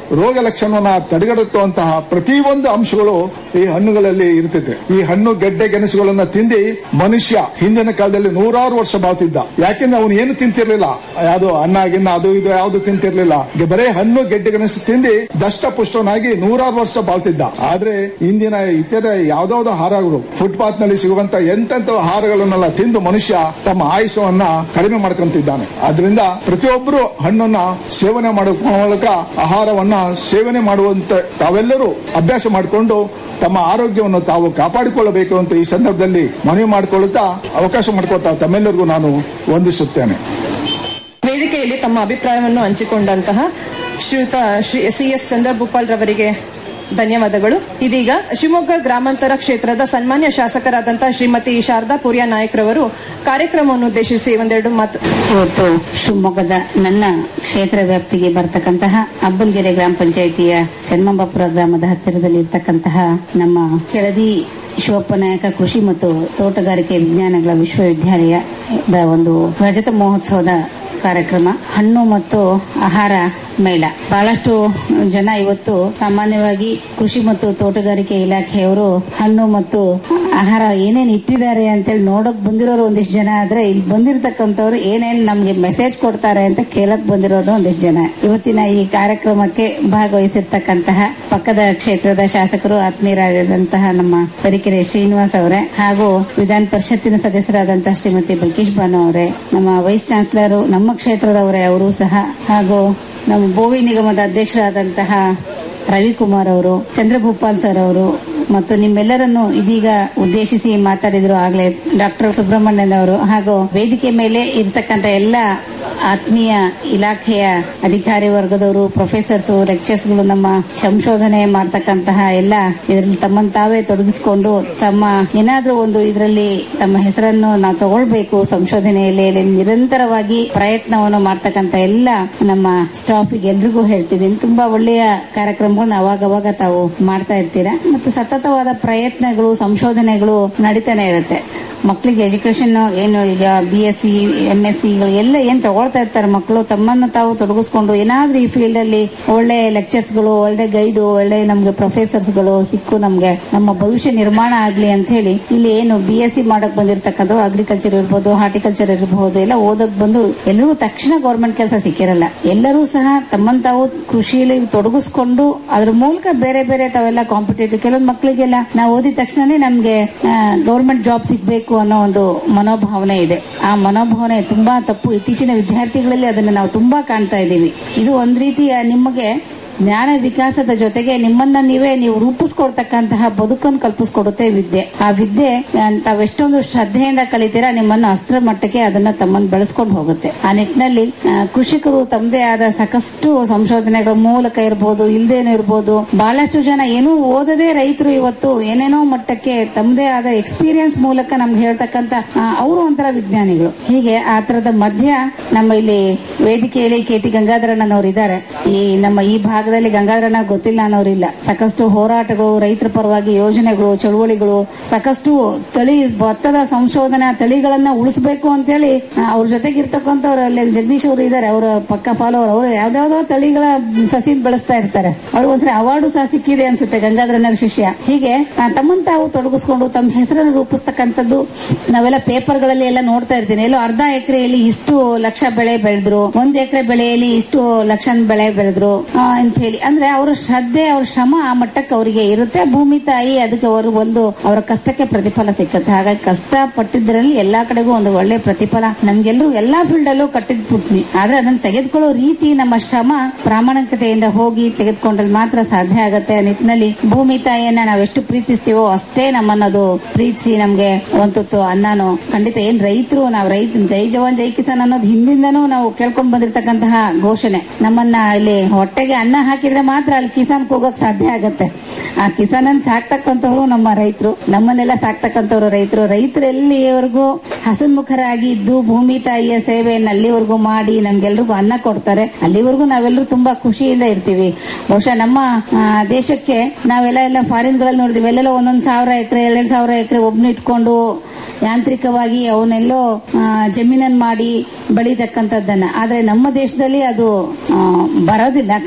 S16: ರೋಗ ಲಕ್ಷಣವನ್ನ ತಡೆಗಟ್ಟುವಂತಹ ಪ್ರತಿಯೊಂದು ಅಂಶಗಳು ಈ ಹಣ್ಣುಗಳಲ್ಲಿ ಇರ್ತದೆ ಈ ಹಣ್ಣು ಗೆಡ್ಡೆ ಗೆಣಸುಗಳನ್ನ ತಿಂದಿ ಮನುಷ್ಯ ಹಿಂದಿನ ಕಾಲದಲ್ಲಿ ನೂರಾರು ವರ್ಷ ಬಾಳ್ತಿದ್ದ ಯಾಕೆಂದ್ರೆ ಅವನು ಏನು ತಿಂತಿರ್ಲಿಲ್ಲ ಯಾವುದು ಅನ್ನ ಗಿನ್ನ ಅದು ಇದು ಯಾವುದು ತಿಂತಿರ್ಲಿಲ್ಲ ಗೆ- ಬರೇ ಹಣ್ಣು ಗೆಡ್ಡೆ ಗೆಣಸು ತಿಂದಿ ದಷ್ಟ ಪುಷ್ಟನಾಗಿ ನೂರಾರು ವರ್ಷ ಬಾಳ್ತಿದ್ದ ಆದ್ರೆ ಇಂದಿನ ಇತರ ಯಾವ್ದಾವ್ದು ಆಹಾರಗಳು ಫುಟ್ಪಾತ್ ನಲ್ಲಿ ಸಿಗುವಂತ ಎಂತೆಂತ ಆಹಾರಗಳನ್ನೆಲ್ಲ ತಿಂದು ಮನುಷ್ಯ ತಮ್ಮ ಆಯುಷ್ಯವನ್ನ ಕಡಿಮೆ ಮಾಡ್ಕೊಂತಿದ್ದಾನೆ ಆದ್ರಿಂದ ಪ್ರತಿಯೊಬ್ಬರು ಹಣ್ಣನ್ನ ಸೇವನೆ ಮಾಡುವ ಮೂಲಕ ಆಹಾರವನ್ನ ಸೇವನೆ ಮಾಡುವಂತ ತಾವೆಲ್ಲರೂ ಅಭ್ಯಾಸ ಮಾಡಿಕೊಂಡು ತಮ್ಮ ಆರೋಗ್ಯವನ್ನು ತಾವು ಕಾಪಾಡಿಕೊಳ್ಳಬೇಕು ಅಂತ ಈ ಸಂದರ್ಭದಲ್ಲಿ ಮನವಿ ಮಾಡಿಕೊಳ್ಳುತ್ತಾ ಅವಕಾಶ ಮಾಡಿಕೊಟ್ಟ ತಮ್ಮೆಲ್ಲರಿಗೂ ನಾನು ವಂದಿಸುತ್ತೇನೆ
S14: ವೇದಿಕೆಯಲ್ಲಿ ತಮ್ಮ ಅಭಿಪ್ರಾಯವನ್ನು ಹಂಚಿಕೊಂಡಂತಹ ಶ್ರೀಯುತ ಶ್ರೀ ಸಿ ಎಸ್ ಚಂದ್ರಭೂಪಾಲ್ ರವರಿಗೆ ಧನ್ಯವಾದಗಳು ಇದೀಗ ಶಿವಮೊಗ್ಗ ಗ್ರಾಮಾಂತರ ಕ್ಷೇತ್ರದ ಸನ್ಮಾನ್ಯ ಶಾಸಕರಾದಂತಹ ಶ್ರೀಮತಿ ಶಾರದಾ ಪೂರ್ಯ ನಾಯಕ್ ರವರು ಕಾರ್ಯಕ್ರಮವನ್ನು ಉದ್ದೇಶಿಸಿ ಒಂದೆರಡು ಮಾತು
S17: ಇವತ್ತು ಶಿವಮೊಗ್ಗದ ನನ್ನ ಕ್ಷೇತ್ರ ವ್ಯಾಪ್ತಿಗೆ ಬರ್ತಕ್ಕಂತಹ ಅಬ್ಬಲ್ಗೆರೆ ಗ್ರಾಮ ಪಂಚಾಯಿತಿಯ ಚನ್ಮಂಬಾಪುರ ಗ್ರಾಮದ ಹತ್ತಿರದಲ್ಲಿ ಇರ್ತಕ್ಕಂತಹ ನಮ್ಮ ಕೆಳದಿ ಶಿವಪ್ಪ ನಾಯಕ ಕೃಷಿ ಮತ್ತು ತೋಟಗಾರಿಕೆ ವಿಜ್ಞಾನಗಳ ವಿಶ್ವವಿದ್ಯಾಲಯದ ಒಂದು ರಜತ ಮಹೋತ್ಸವದ ಕಾರ್ಯಕ್ರಮ ಹಣ್ಣು ಮತ್ತು ಆಹಾರ ಮೇಳ ಬಹಳಷ್ಟು ಜನ ಇವತ್ತು ಸಾಮಾನ್ಯವಾಗಿ ಕೃಷಿ ಮತ್ತು ತೋಟಗಾರಿಕೆ ಇಲಾಖೆಯವರು ಹಣ್ಣು ಮತ್ತು ಆಹಾರ ಏನೇನ್ ಇಟ್ಟಿದ್ದಾರೆ ಅಂತೇಳಿ ನೋಡಕ್ ಬಂದಿರೋರು ಒಂದಿಷ್ಟು ಜನ ಆದ್ರೆ ಇಲ್ಲಿ ಬಂದಿರತಕ್ಕಂಥವ್ರು ಏನೇನ್ ನಮ್ಗೆ ಮೆಸೇಜ್ ಕೊಡ್ತಾರೆ ಅಂತ ಕೇಳಕ್ ಬಂದಿರೋದು ಒಂದಿಷ್ಟು ಜನ ಇವತ್ತಿನ ಈ ಕಾರ್ಯಕ್ರಮಕ್ಕೆ ಭಾಗವಹಿಸಿರ್ತಕ್ಕಂತಹ ಪಕ್ಕದ ಕ್ಷೇತ್ರದ ಶಾಸಕರು ಆತ್ಮೀಯರಾದಂತಹ ನಮ್ಮ ತರೀಕೆರೆ ಶ್ರೀನಿವಾಸ್ ಅವರೇ ಹಾಗೂ ವಿಧಾನ ಪರಿಷತ್ತಿನ ಸದಸ್ಯರಾದಂತಹ ಶ್ರೀಮತಿ ಬಲ್ಕೇಶ್ ಬಾನು ಅವರೇ ನಮ್ಮ ವೈಸ್ ಚಾನ್ಸಲರ್ ನಮ್ಮ ಕ್ಷೇತ್ರದವರೇ ಅವರು ಸಹ ಹಾಗೂ ನಮ್ಮ ಬೋವಿ ನಿಗಮದ ಅಧ್ಯಕ್ಷರಾದಂತಹ ರವಿಕುಮಾರ್ ಅವರು ಚಂದ್ರಭೂಪಾಲ್ ಸರ್ ಅವರು ಮತ್ತು ನಿಮ್ಮೆಲ್ಲರನ್ನು ಇದೀಗ ಉದ್ದೇಶಿಸಿ ಮಾತಾಡಿದ್ರು ಆಗ್ಲೇ ಡಾಕ್ಟರ್ ಸುಬ್ರಹ್ಮಣ್ಯನ್ ಅವರು ಹಾಗೂ ವೇದಿಕೆ ಮೇಲೆ ಇರ್ತಕ್ಕಂಥ ಎಲ್ಲ ಆತ್ಮೀಯ ಇಲಾಖೆಯ ಅಧಿಕಾರಿ ವರ್ಗದವರು ಪ್ರೊಫೆಸರ್ಸ್ ಲೆಕ್ಚರ್ಸ್ಗಳು ನಮ್ಮ ಸಂಶೋಧನೆ ಮಾಡ್ತಕ್ಕಂತಹ ಎಲ್ಲ ಇದರಲ್ಲಿ ತಮ್ಮನ್ನು ತಾವೇ ತೊಡಗಿಸಿಕೊಂಡು ತಮ್ಮ ಏನಾದ್ರೂ ಒಂದು ಇದರಲ್ಲಿ ತಮ್ಮ ಹೆಸರನ್ನು ನಾವು ತಗೊಳ್ಬೇಕು ಸಂಶೋಧನೆಯಲ್ಲಿ ಇಲ್ಲಿ ನಿರಂತರವಾಗಿ ಪ್ರಯತ್ನವನ್ನು ಮಾಡ್ತಕ್ಕಂಥ ಎಲ್ಲ ನಮ್ಮ ಸ್ಟಾಫಿಗೆ ಎಲ್ರಿಗೂ ಹೇಳ್ತಿದ್ದೀನಿ ತುಂಬಾ ಒಳ್ಳೆಯ ಕಾರ್ಯಕ್ರಮಗಳನ್ನ ಅವಾಗವಾಗ ತಾವು ಮಾಡ್ತಾ ಇರ್ತೀರಾ ಮತ್ತು ಸತತವಾದ ಪ್ರಯತ್ನಗಳು ಸಂಶೋಧನೆಗಳು ನಡೀತಾನೆ ಇರುತ್ತೆ ಮಕ್ಕಳಿಗೆ ಎಜುಕೇಶನ್ ಏನು ಈಗ B S C M S C ಎಲ್ಲ ಏನ್ ತಗೊಳ್ತಾ ಇರ್ತಾರೆ ಮಕ್ಕಳು ತಮ್ಮನ್ನು ತಾವು ತೊಡಗಿಸ್ಕೊಂಡು ಏನಾದ್ರೂ ಈ ಫೀಲ್ಡ್ ಅಲ್ಲಿ ಒಳ್ಳೆ ಲೆಕ್ಚರ್ಸ್ಗಳು ಒಳ್ಳೆ ಗೈಡು ಒಳ್ಳೆ ನಮ್ಗೆ ಪ್ರೊಫೆಸರ್ಸ್ಗಳು ಸಿಕ್ಕು ನಮ್ಗೆ ನಮ್ಮ ಭವಿಷ್ಯ ನಿರ್ಮಾಣ ಆಗ್ಲಿ ಅಂತ ಹೇಳಿ ಇಲ್ಲಿ ಏನು ಬಿ ಎಸ್ ಸಿ ಮಾಡಕ್ ಬಂದಿರ್ತಕ್ಕಂಥ ಅಗ್ರಿಕಲ್ಚರ್ ಇರ್ಬೋದು ಹಾರ್ಟಿಕಲ್ಚರ್ ಇರಬಹುದು ಎಲ್ಲ ಓದಕ್ ಬಂದು ಎಲ್ಲರೂ ತಕ್ಷಣ ಗೌರ್ಮೆಂಟ್ ಕೆಲಸ ಸಿಕ್ಕಿರಲ್ಲ ಎಲ್ಲರೂ ಸಹ ತಮ್ಮನ್ನು ತಾವು ಕೃಷಿಯಲ್ಲಿ ತೊಡಗಿಸ್ಕೊಂಡು ಅದ್ರ ಮೂಲಕ ಬೇರೆ ಬೇರೆ ತಾವೆಲ್ಲ ಕಾಂಪಿಟೇಟಿವ್ ಕೆಲವೊಂದು ಮಕ್ಕಳಿಗೆಲ್ಲ ನಾವು ಓದಿದ ತಕ್ಷಣನೇ ನಮ್ಗೆ ಗೌರ್ಮೆಂಟ್ ಜಾಬ್ ಸಿಗ್ಬೇಕು ಅನ್ನೋ ಒಂದು ಮನೋಭಾವನೆ ಇದೆ ಆ ಮನೋಭಾವನೆ ತುಂಬಾ ತಪ್ಪು ಇತ್ತೀಚಿನ ವಿದ್ಯಾರ್ಥಿಗಳಲ್ಲಿ ಅದನ್ನ ನಾವು ತುಂಬಾ ಕಾಣ್ತಾ ಇದ್ದೀವಿ ಇದು ಒಂದ್ ರೀತಿಯ ನಿಮಗೆ ಜ್ಞಾನ ವಿಕಾಸದ ಜೊತೆಗೆ ನಿಮ್ಮನ್ನ ನೀವೇ ನೀವು ರೂಪಿಸ್ಕೊಡ್ತಕ್ಕಂತಹ ಬದುಕನ್ನು ಕಲ್ಪಿಸ್ಕೊಡುತ್ತೆ ವಿದ್ಯೆ ಆ ವಿದ್ಯೆ ಆ, ತಾವೆಷ್ಟೊಂದು ಶ್ರದ್ಧೆಯಿಂದ ಕಲಿತೀರಾ ನಿಮ್ಮನ್ನು ಅಸ್ತ್ರ ಮಟ್ಟಕ್ಕೆ ಅದನ್ನ ತಮ್ಮನ್ನು ಬೆಳೆಸ್ಕೊಂಡು ಹೋಗುತ್ತೆ ಆ ನಿಟ್ಟಿನಲ್ಲಿ ಆ, ಕೃಷಿಕರು ತಮ್ಮದೇ ಆದ ಸಾಕಷ್ಟು ಸಂಶೋಧನೆಗಳ ಮೂಲಕ ಇರ್ಬೋದು ಇಲ್ದೇನೂ ಇರ್ಬೋದು ಬಹಳಷ್ಟು ಜನ ಏನೂ ಓದದೇ ರೈತರು ಇವತ್ತು ಏನೇನೋ ಮಟ್ಟಕ್ಕೆ ತಮ್ಮದೇ ಆದ ಎಕ್ಸ್ಪೀರಿಯನ್ಸ್ ಮೂಲಕ ನಮ್ಗೆ ಹೇಳ್ತಕ್ಕಂತ ಅವರು ಒಂಥರ ವಿಜ್ಞಾನಿಗಳು ಹೀಗೆ ಆ ತರದ ಮಧ್ಯ ನಮ್ಮ ಇಲ್ಲಿ ವೇದಿಕೆಯಲ್ಲಿ ಕೆ ಟಿ ಗಂಗಾಧರಣ್ಣನವರು ಇದ್ದಾರೆ ಈ ನಮ್ಮ ಈ ಭಾಗದಲ್ಲಿ ಗಂಗಾಧರಣ್ಣ ಗೊತ್ತಿಲ್ಲ ಅನ್ನೋರಿಲ್ಲ ಸಾಕಷ್ಟು ಹೋರಾಟಗಳು ರೈತರ ಪರವಾಗಿ ಯೋಜನೆಗಳು ಚಳುವಳಿಗಳು ಸಾಕಷ್ಟು ತಳಿ ಭತ್ತದ ಸಂಶೋಧನಾ ತಳಿಗಳನ್ನ ಉಳಿಸಬೇಕು ಅಂತೇಳಿ ಆ, ಅವ್ರ ಜೊತೆಗೆ ಇರ್ತಕ್ಕಂಥವ್ರು ಅಲ್ಲಿ ಜಗದೀಶ್ ಅವರು ಇದ್ದಾರೆ ಅವರ ಪಕ್ಕ ಫಾಲೋವರ್ ಅವರು ಯಾವ್ದಾವ್ದೋ ತಳಿಗಳ ಸಸಿ ಬೆಳೆಸ್ತಾ ಇರ್ತಾರೆ ಅವ್ರಿಗೆ ಒಂದ್ಸರಿ ಅವಾರ್ಡು ಸಹ ಸಿಕ್ಕಿದೆ ಅನ್ಸುತ್ತೆ ಗಂಗಾಧರಣ್ಣರ ಶಿಷ್ಯ ಹೀಗೆ ಆ, ತಮ್ಮನ್ನ ತಾವು ತೊಡಗಿಸ್ಕೊಂಡು ತಮ್ಮ ಹೆಸರನ್ನು ರೂಪಿಸ್ತಕ್ಕಂಥದ್ದು ನಾವೆಲ್ಲ ಪೇಪರ್ಗಳಲ್ಲಿ ಎಲ್ಲ ನೋಡ್ತಾ ಇರ್ತೀನಿ ಎಲ್ಲೋ ಅರ್ಧ ಎಕರೆಯಲ್ಲಿ ಇಷ್ಟು ಲಕ್ಷ ಬೆಳೆ ಬೆಳೆದ್ರು ಒಂದ್ ಎಕರೆ ಬೆಳೆಯಲ್ಲಿ ಇಷ್ಟು ಲಕ್ಷ ಬೆಳೆ ಬೆಳೆದ್ರು ಅಂತ ಹೇಳಿ ಅಂದ್ರೆ ಅವರ ಶ್ರದ್ಧೆ ಅವ್ರ ಶ್ರಮ ಆ ಮಟ್ಟಕ್ಕೆ ಅವರಿಗೆ ಇರುತ್ತೆ ಭೂಮಿ ತಾಯಿ ಅದಕ್ಕೆ ಅವರು ಒಂದು ಅವರ ಕಷ್ಟಕ್ಕೆ ಪ್ರತಿಫಲ ಸಿಕ್ಕತ್ತೆ ಹಾಗಾಗಿ ಕಷ್ಟ ಪಟ್ಟಿದ್ರಲ್ಲಿ ಎಲ್ಲಾ ಕಡೆಗೂ ಒಂದು ಒಳ್ಳೆ ಪ್ರತಿಫಲ ನಮ್ಗೆಲ್ರು ಎಲ್ಲಾ ಫೀಲ್ಡ್ ಅಲ್ಲೂ ಕಟ್ಟಿದ್ ಪುಟ್ನಿ ಆದ್ರೆ ಅದನ್ನ ತೆಗೆದುಕೊಳ್ಳೋ ರೀತಿ ನಮ್ಮ ಶ್ರಮ ಪ್ರಾಮಾಣಿಕತೆಯಿಂದ ಹೋಗಿ ತೆಗೆದುಕೊಂಡ್ರೆ ಮಾತ್ರ ಸಾಧ್ಯ ಆಗತ್ತೆ ಆ ನಿಟ್ಟಿನಲ್ಲಿ ಭೂಮಿ ತಾಯಿಯನ್ನ ನಾವೆಷ್ಟು ಪ್ರೀತಿಸ್ತೀವೋ ಅಷ್ಟೇ ನಮ್ಮನ್ನದು ಪ್ರೀತಿಸಿ ನಮ್ಗೆ ಒಂದು ತುತ್ತು ಅನ್ನನೋ ಖಂಡಿತ ಏನ್ ರೈತರು ನಾವು ರೈತ ಜೈ ಜವಾನ್ ಜೈ ಕಿಸಾನ್ ಅನ್ನೋದು ಹಿಂದಿಂದನೂ ನಾವು ಕೇಳ್ಕೊಂಡ್ ಬಂದಿರತಕ್ಕಂತಹ ಘೋಷಣೆ ನಮ್ಮನ್ನ ಇಲ್ಲಿ ಹೊಟ್ಟೆಗೆ ಅನ್ನ ಹಾಕಿದ್ರೆ ಮಾತ್ರ ಅಲ್ಲಿ ಕಿಸಾನ್ ಹೋಗಕ್ ಸಾಧ್ಯ ಆಗತ್ತೆ ಆ ಕಿಸಾನ್ ಅನ್ನ ಸಾಕ್ತಕ್ಕಂಥವ್ರು ನಮ್ಮ ರೈತರು ನಮ್ಮನ್ನೆಲ್ಲ ಸಾಕ್ತಕ್ಕಂಥವ್ರು ರೈತರು ರೈತರು ಎಲ್ಲಿವರೆಗೂ ಹಸನ್ಮುಖರಾಗಿ ಇದ್ದು ಭೂಮಿ ತಾಯಿಯ ಸೇವೆಯನ್ನು ಅಲ್ಲಿವರೆಗೂ ಮಾಡಿ ನಮ್ಗೆಲ್ರಿಗೂ ಅನ್ನ ಕೊಡ್ತಾರೆ ಅಲ್ಲಿವರೆಗೂ ನಾವೆಲ್ಲರೂ ತುಂಬಾ ಖುಷಿಯಿಂದ ಇರ್ತೀವಿ ಬಹುಶಃ ನಮ್ಮ ಆ, ದೇಶಕ್ಕೆ ನಾವೆಲ್ಲ ಎಲ್ಲ ಫಾರಿನ್ ಗಳಲ್ಲಿ ನೋಡಿದ್ವಿ ಎಲ್ಲೆಲ್ಲ ಒಂದೊಂದ್ ಸಾವಿರ ಎಕರೆ ಎರಡೆರಡು ಸಾವಿರ ಎಕರೆ ಒಬ್ನ ಇಟ್ಕೊಂಡು ಯಾಂತ್ರಿಕವಾಗಿ ಅವನ್ನೆಲ್ಲೋ ಆ, ಜಮೀನನ್ನ ಮಾಡಿ ಬೆಳೀತಕ್ಕಂಥದ್ದನ್ನ ಆದ್ರೆ ನಮ್ಮ ದೇಶದಲ್ಲಿ ಅದು ಆ, ಬರೋದಿಲ್ಲ ಖಂಡಿತ ಬರೋ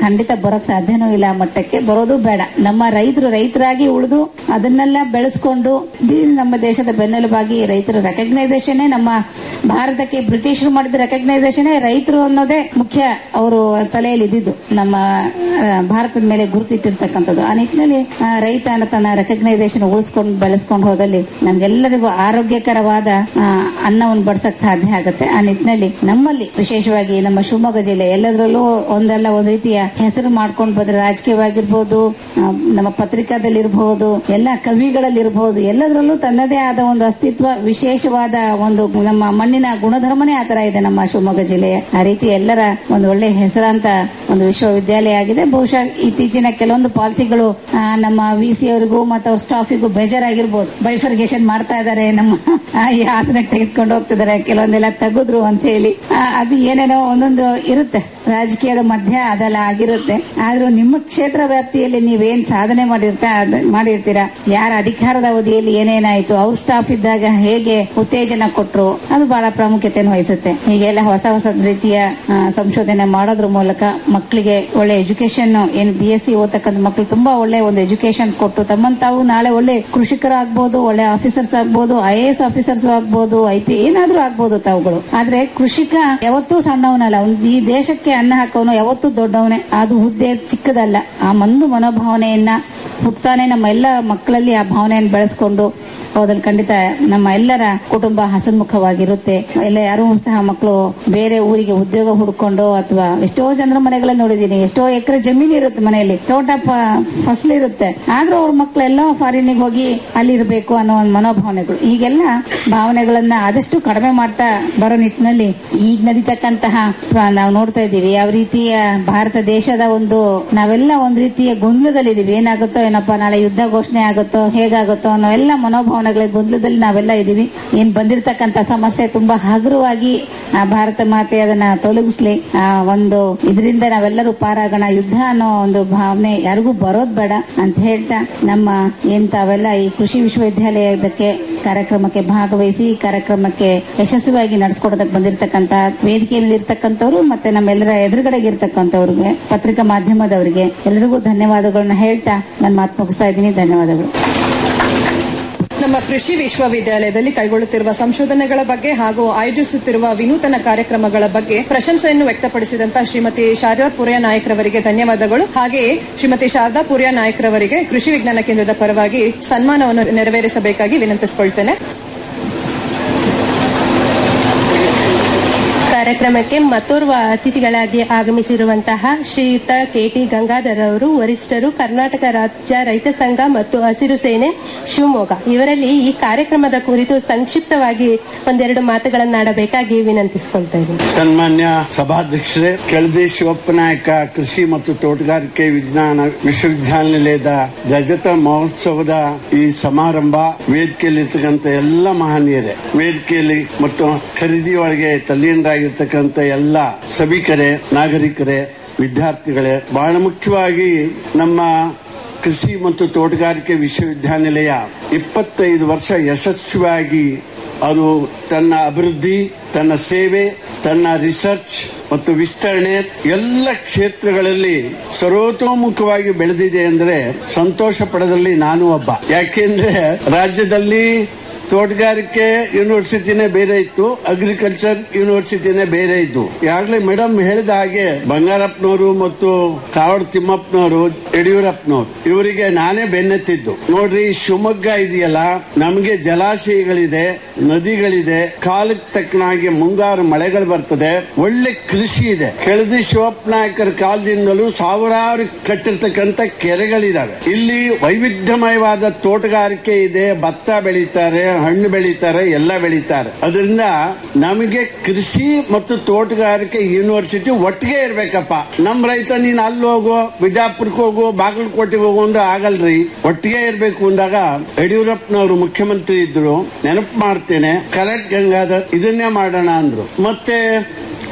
S17: ಬರೋಕ್ ಸಾಧ್ಯನೂ ಇಲ್ಲ ಆ ಮಟ್ಟಕ್ಕೆ ಬರೋದು ಬೇಡ ನಮ್ಮ ರೈತರು ರೈತರಾಗಿ ಉಳಿದು ಅದನ್ನೆಲ್ಲ ಬೆಳೆಸ್ಕೊಂಡು ಇಡೀ ನಮ್ಮ ದೇಶದ ಬೆನ್ನೆಲುಬಾಗಿ ರೈತರ ರೆಕಗ್ನೈಸೇಷನ್ ನಮ್ಮ ಭಾರತಕ್ಕೆ ಬ್ರಿಟಿಷರು ಮಾಡಿದ ರೆಕಗ್ನೈಸೇಷನ್ ರೈತರು ಅನ್ನೋದೇ ಮುಖ್ಯ ಅವರು ತಲೆಯಲ್ಲಿ ಇದ್ದಿದ್ದು ನಮ್ಮ ಆ, ಭಾರತದ ಮೇಲೆ ಗುರುತಿಟ್ಟಿರ್ತಕ್ಕಂಥದ್ದು ಆ ನಿಟ್ಟಿನಲ್ಲಿ ಆ, ರೈತ ಅನ್ನೋ ತನ್ನ ರೆಕಗ್ನೈಸೇಷನ್ ಉಳಿಸ್ಕೊಂಡು ಬೆಳೆಸ್ಕೊಂಡು ಹೋದಲ್ಲಿ ನಮ್ಗೆಲ್ಲರಿಗೂ ಆರೋಗ್ಯಕರವಾದ ಆ, ಅನ್ನವನ್ನು ಬಡ್ಸಕ್ ಸಾಧ್ಯ ಆಗುತ್ತೆ ಆ ನಿಟ್ಟಿನಲ್ಲಿ ನಮ್ಮಲ್ಲಿ ವಿಶೇಷವಾಗಿ ನಮ್ಮ ಶಿವಮೊಗ್ಗ ಜಿಲ್ಲೆ ಎಲ್ಲದರಲ್ಲೂ ಒಂದಲ್ಲ ಒಂದ್ ರೀತಿಯ ಹೆಸರು ಮಾಡ್ಕೊಂಡು ಬಂದ್ರೆ ರಾಜಕೀಯವಾಗಿರ್ಬೋದು ಆ, ನಮ್ಮ ಪತ್ರಿಕಾದಲ್ಲಿರ್ಬಹುದು ಎಲ್ಲ ಕವಿಗಳಲ್ಲಿರ್ಬಹುದು ಎಲ್ಲದರಲ್ಲೂ ತನ್ನದೇ ಆದ ಒಂದು ಅಸ್ತಿತ್ವ ವಿಶೇಷವಾದ ಒಂದು ನಮ್ಮ ಮಣ್ಣಿನ ಗುಣಧರ್ಮನೇ ಆ ತರ ಇದೆ ನಮ್ಮ ಶಿವಮೊಗ್ಗ ಜಿಲ್ಲೆಯ ಆ ರೀತಿ ಎಲ್ಲರ ಒಂದು ಒಳ್ಳೆ ಹೆಸರಾಂತ ಒಂದು ವಿಶ್ವವಿದ್ಯಾಲಯ ಆಗಿದೆ ಬಹುಶಃ ಇತ್ತೀಚಿನ ಕೆಲವೊಂದು ಪಾಲಿಸಿಗಳು ಆ, ನಮ್ಮ ವಿ ಸಿ ಅವರಿಗೂ ಮತ್ತು ಅವ್ರ ಸ್ಟಾಫಿಗೂ ಬೇಜಾರಾಗಿರ್ಬೋದು ಬೈಫರ್ಗೇಷನ್ ಮಾಡ್ತಾ ಇದ್ದಾರೆ ನಮ್ಮ ಆ, ಈ ಹಾಸನಕ್ಕೆ ತೆಗೆದುಕೊಂಡು ಹೋಗ್ತಿದ್ದಾರೆ ಕೆಲವೊಂದೆಲ್ಲ ತೆಗೆದ್ರು ಅಂತ ಹೇಳಿ ಆ, ಅದು ಏನೇನೋ ಒಂದೊಂದು ಇರುತ್ತೆ ರಾಜಕೀಯದ ಮಧ್ಯ ಅದೆಲ್ಲ ಆಗಿರುತ್ತೆ ಆದ್ರೂ ನಿಮ್ಮ ಕ್ಷೇತ್ರ ವ್ಯಾಪ್ತಿಯಲ್ಲಿ ನೀವೇನ್ ಸಾಧನೆ ಮಾಡಿರ್ತಾ ಅದ್- ಮಾಡಿರ್ತೀರಾ ಯಾರ ಅಧಿಕಾರದ ಅವಧಿಯಲ್ಲಿ ಏನೇನಾಯ್ತು ಅವ್ರ ಸ್ಟಾಫ್ ಇದ್ದಾಗ ಹೇಗೆ ಉತ್ತೇಜನ ಕೊಟ್ರು ಅದು ಬಹಳ ಪ್ರಾಮುಖ್ಯತೆಯನ್ನು ವಹಿಸುತ್ತೆ ಹೀಗೆಲ್ಲ ಹೊಸ ಹೊಸ ರೀತಿಯ ಆ, ಸಂಶೋಧನೆ ಮಾಡೋದ್ರ ಮೂಲಕ ಮಕ್ಕಳಿಗೆ ಒಳ್ಳೆ ಎಜುಕೇಶನ್ ಏನ್ ಬಿ ಎಸ್ ಸಿ ಓದತಕ್ಕಂಥ ಮಕ್ಕಳು ತುಂಬಾ ಒಳ್ಳೆ ಒಂದು ಎಜುಕೇಶನ್ ಕೊಟ್ಟು ತಮ್ಮನ್ ತಾವು ನಾಳೆ ಒಳ್ಳೆ ಕೃಷಿಕರಾಗ್ಬೋದು ಒಳ್ಳೆ ಆಫೀಸರ್ಸ್ ಆಗ್ಬೋದು ಐ ಎ ಎಸ್ ಆಫೀಸರ್ಸ್ ಆಗ್ಬೋದು ಐ ಪಿ ಏನಾದ್ರೂ ಆಗ್ಬೋದು ತಾವುಗಳು ಆದ್ರೆ ಕೃಷಿಕ ಯಾವತ್ತೂ ಸಣ್ಣವನಲ್ಲ ಅವ್ನ್ ಈ ದೇಶಕ್ಕೆ ಅನ್ನ ಹಾಕೋನು ಯಾವತ್ತೂ ದೊಡ್ಡವನೇ ಅದು ಹುದ್ದೆ ಚಿಕ್ಕದಲ್ಲ ಆ ಒಂದು ಮನೋಭಾವನೆಯನ್ನ ಹುಟ್ತಾನೆ ನಮ್ಮ ಎಲ್ಲ ಮಕ್ಕಳಲ್ಲಿ ಆ ಭಾವನೆಯನ್ನು ಬೆಳೆಸ್ಕೊಂಡು ಹೋದಲ್ಲಿ ಖಂಡಿತ ನಮ್ಮ ಎಲ್ಲರ ಕುಟುಂಬ ಹಸನ್ಮುಖವಾಗಿರುತ್ತೆ ಎಲ್ಲ ಯಾರು ಸಹ ಮಕ್ಕಳು ಬೇರೆ ಊರಿಗೆ ಉದ್ಯೋಗ ಹುಡ್ಕೊಂಡು ಅಥವಾ ಎಷ್ಟೋ ಜನರ ಮನೆಗಳಲ್ಲಿ ನೋಡಿದೀನಿ ಎಷ್ಟೋ ಎಕರೆ ಜಮೀನು ಇರುತ್ತೆ ಮನೆಯಲ್ಲಿ ತೋಟ ಪ- ಫಸಲು ಇರುತ್ತೆ ಆದ್ರೂ ಅವ್ರ ಮಕ್ಕಳೆಲ್ಲ ಫಾರಿನಿಗೆ ಹೋಗಿ ಅಲ್ಲಿ ಇರಬೇಕು ಅನ್ನೋ ಒಂದು ಮನೋಭಾವನೆಗಳು ಈಗೆಲ್ಲ ಭಾವನೆಗಳನ್ನ ಆದಷ್ಟು ಕಡಿಮೆ ಮಾಡ್ತಾ ಬರೋ ನಿಟ್ಟಿನಲ್ಲಿ ಈಗ ನಡೀತಕ್ಕಂತಹ ಪ್ರ- ನಾವು ನೋಡ್ತಾ ಇದ್ದೀವಿ ಯಾವ ರೀತಿಯ ಭಾರತ ದೇಶದ ಒಂದು ನಾವೆಲ್ಲ ಒಂದ್ ರೀತಿಯ ಗೊಂದಲದಲ್ಲಿದ್ದೀವಿ ಏನಾಗುತ್ತೋ ಏನಪ್ಪಾ ನಾಳೆ ಯುದ್ಧ ಘೋಷಣೆ ಆಗುತ್ತೋ ಹೇಗಾಗುತ್ತೋ ಅನ್ನೋ ಎಲ್ಲ ಮನೋಭಾವನೆಗಳ ಗೊಂದಲದಲ್ಲಿ ನಾವೆಲ್ಲ ಇದ್ದೀವಿ ಏನ್ ಬಂದಿರತಕ್ಕಂತ ಸಮಸ್ಯೆ ತುಂಬಾ ಹಗುರವಾಗಿ ಆ ಭಾರತ ಮಾತೆ ಅದನ್ನ ತೊಲಗಿಸ್ಲಿ ಆ ಒಂದು ಇದರಿಂದ ನಾವೆಲ್ಲರೂ ಪಾರಾಗೋಣ ಯುದ್ಧ ಅನ್ನೋ ಒಂದು ಭಾವನೆ ಯಾರಿಗೂ ಬರೋದ್ ಬೇಡ ಅಂತ ಹೇಳ್ತಾ ನಮ್ಮ ಏನ್ ತಾವೆಲ್ಲ ಈ ಕೃಷಿ ವಿಶ್ವವಿದ್ಯಾಲಯದಕ್ಕೆ ಕಾರ್ಯಕ್ರಮಕ್ಕೆ ಭಾಗವಹಿಸಿ ಈ ಕಾರ್ಯಕ್ರಮಕ್ಕೆ ಯಶಸ್ವಿಯಾಗಿ ನಡೆಸ್ಕೊಡೋದಕ್ಕೆ ಬಂದಿರತಕ್ಕಂತ ವೇದಿಕೆ ಮೇಲೆ ಇರ್ತಕ್ಕಂಥವ್ರು ಮತ್ತೆ ನಮ್ಮೆಲ್ಲರ ಎದುರುಗಡೆಗೆ ಇರ್ತಕ್ಕಂಥವ್ರಿಗೆ ಪತ್ರಿಕಾ ಮಾಧ್ಯಮದವರಿಗೆ ಎಲ್ಲರಿಗೂ ಧನ್ಯವಾದಗಳನ್ನ ಹೇಳ್ತಾ ನಾನು ಮಾತು ಮುಗಿಸ್ತಾ ಇದ್ದೀನಿ ಧನ್ಯವಾದಗಳು
S14: ನಮ್ಮ ಕೃಷಿ ವಿಶ್ವವಿದ್ಯಾಲಯದಲ್ಲಿ ಕೈಗೊಳ್ಳುತ್ತಿರುವ ಸಂಶೋಧನೆಗಳ ಬಗ್ಗೆ ಹಾಗೂ ಆಯೋಜಿಸುತ್ತಿರುವ ವಿನೂತನ ಕಾರ್ಯಕ್ರಮಗಳ ಬಗ್ಗೆ ಪ್ರಶಂಸೆಯನ್ನು ವ್ಯಕ್ತಪಡಿಸಿದಂತ ಶ್ರೀಮತಿ ಶಾರದಾ ಪುರಿಯ ನಾಯಕರವರಿಗೆ ಧನ್ಯವಾದಗಳು ಹಾಗೆಯೇ ಶ್ರೀಮತಿ ಶಾರದಾ ಪುರಿಯ ನಾಯಕರವರಿಗೆ ಕೃಷಿ ವಿಜ್ಞಾನ ಕೇಂದ್ರದ ಪರವಾಗಿ ಸನ್ಮಾನವನ್ನು ನೆರವೇರಿಸಬೇಕಾಗಿ ವಿನಂತಿಸಿಕೊಳ್ತೇನೆ
S12: ಕಾರ್ಯಕ್ರಮಕ್ಕೆ ಮತ್ತೋರ್ವ ಅತಿಥಿಗಳಾಗಿ ಆಗಮಿಸಿರುವಂತಹ ಶ್ರೀಯುತ ಕೆಟಿ ಗಂಗಾಧರ್ ಅವರು ವರಿಷ್ಠರು ಕರ್ನಾಟಕ ರಾಜ್ಯ ರೈತ ಸಂಘ ಮತ್ತು ಹಸಿರು ಸೇನೆ ಶಿವಮೊಗ್ಗ ಇವರಲ್ಲಿ ಈ ಕಾರ್ಯಕ್ರಮದ ಕುರಿತು ಸಂಕ್ಷಿಪ್ತವಾಗಿ ಒಂದೆರಡು ಮಾತುಗಳನ್ನಾಡಬೇಕಾಗಿ ವಿನಂತಿಸಿಕೊಳ್ತಾ ಇದ್ದೀನಿ
S18: ಸನ್ಮಾನ್ಯ ಸಭಾಧ್ಯಕ್ಷರೇ ಕೆಳದಿ ಶಿವಪ್ಪ ನಾಯಕ ಕೃಷಿ ಮತ್ತು ತೋಟಗಾರಿಕೆ ವಿಜ್ಞಾನ ವಿಶ್ವವಿದ್ಯಾನಿಲಯದ ರಜತ ಮಹೋತ್ಸವದ ಈ ಸಮಾರಂಭ ವೇದಿಕೆಯಲ್ಲಿರ್ತಕ್ಕಂಥ ಎಲ್ಲ ಮಹನೀಯರೇ ವೇದಿಕೆಯಲ್ಲಿ ಮತ್ತು ಖರೀದಿ ಒಳಗೆ ತಲ್ಲೀನರಾಗಿರ್ತಕ್ಕಂಥ ಎಲ್ಲ ಸಭಿಕರೇ ನಾಗರಿಕರೇ ವಿದ್ಯಾರ್ಥಿಗಳೇ ಬಹಳ ಮುಖ್ಯವಾಗಿ ನಮ್ಮ ಕೃಷಿ ಮತ್ತು ತೋಟಗಾರಿಕೆ ವಿಶ್ವವಿದ್ಯಾನಿಲಯ ಇಪ್ಪತ್ತೈದು ವರ್ಷ ಯಶಸ್ವಿಯಾಗಿ ಅದು ತನ್ನ ಅಭಿವೃದ್ಧಿ ತನ್ನ ಸೇವೆ ತನ್ನ ರಿಸರ್ಚ್ ಮತ್ತು ವಿಸ್ತರಣೆ ಎಲ್ಲ ಕ್ಷೇತ್ರಗಳಲ್ಲಿ ಸರ್ವತೋಮುಖವಾಗಿ ಬೆಳೆದಿದೆ ಅಂದ್ರೆ ಸಂತೋಷ ಪಡದಲ್ಲಿ ನಾನು ಒಬ್ಬ ಯಾಕೆಂದ್ರೆ ರಾಜ್ಯದಲ್ಲಿ ತೋಟಗಾರಿಕೆ ಯೂನಿವರ್ಸಿಟಿನೇ ಬೇರೆ ಇತ್ತು ಅಗ್ರಿಕಲ್ಚರ್ ಯೂನಿವರ್ಸಿಟಿನೇ ಬೇರೆ ಇದ್ದು ಈಗಾಗಲೇ ಮೇಡಮ್ ಹೇಳಿದ ಹಾಗೆ ಬಂಗಾರಪ್ಪನವರು ಮತ್ತು ಕಾವಡ್ ತಿಮ್ಮಪ್ಪನವರು ಯಡಿಯೂರಪ್ಪನವರು ಇವರಿಗೆ ನಾನೇ ಬೆನ್ನೆತ್ತಿದ್ದು ನೋಡ್ರಿ ಶಿವಮೊಗ್ಗ ಇದೆಯಲ್ಲ ನಮಗೆ ಜಲಾಶಯಗಳಿದೆ ನದಿಗಳಿದೆ ಕಾಲಕ್ಕೆ ತಕ್ಕನಾಗಿ ಮುಂಗಾರು ಮಳೆಗಳು ಬರ್ತದೆ ಒಳ್ಳೆ ಕೃಷಿ ಇದೆ ಕೆಳದಿ ಶಿವಪ್ಪ ನಾಯಕರ ಕಾಲದಿಂದಲೂ ಸಾವಿರಾರು ಕಟ್ಟಿರ್ತಕ್ಕಂಥ ಕೆರೆಗಳಿದಾವೆ ಇಲ್ಲಿ ವೈವಿಧ್ಯಮಯವಾದ ತೋಟಗಾರಿಕೆ ಇದೆ ಭತ್ತ ಬೆಳೀತಾರೆ ಹಣ್ಣು ಬೆಳೀತಾರೆ ಎಲ್ಲ ಬೆಳೀತಾರೆ ಅದರಿಂದ ನಮಗೆ ಕೃಷಿ ಮತ್ತು ತೋಟಗಾರಿಕೆ ಯೂನಿವರ್ಸಿಟಿ ಒಟ್ಟಿಗೆ ಇರ್ಬೇಕಪ್ಪ ನಮ್ ರೈತ ನೀನ್ ಅಲ್ಲಿ ಹೋಗು ಬಿಜಾಪುರಕ್ಕೆ ಹೋಗು ಬಾಗಲಕೋಟೆಗೆ ಹೋಗು ಅಂದ್ರೆ ಆಗಲ್ರಿ ಒಟ್ಟಿಗೆ ಇರ್ಬೇಕು ಅಂದಾಗ ಯಡಿಯೂರಪ್ಪನವರು ಮುಖ್ಯಮಂತ್ರಿ ಇದ್ರು ನೆನಪು ಮಾಡ್ತೇನೆ ಕರೆಕ್ಟ್ ಗಂಗಾಧರ್ ಇದನ್ನೇ ಮಾಡೋಣ ಅಂದ್ರು ಮತ್ತೆ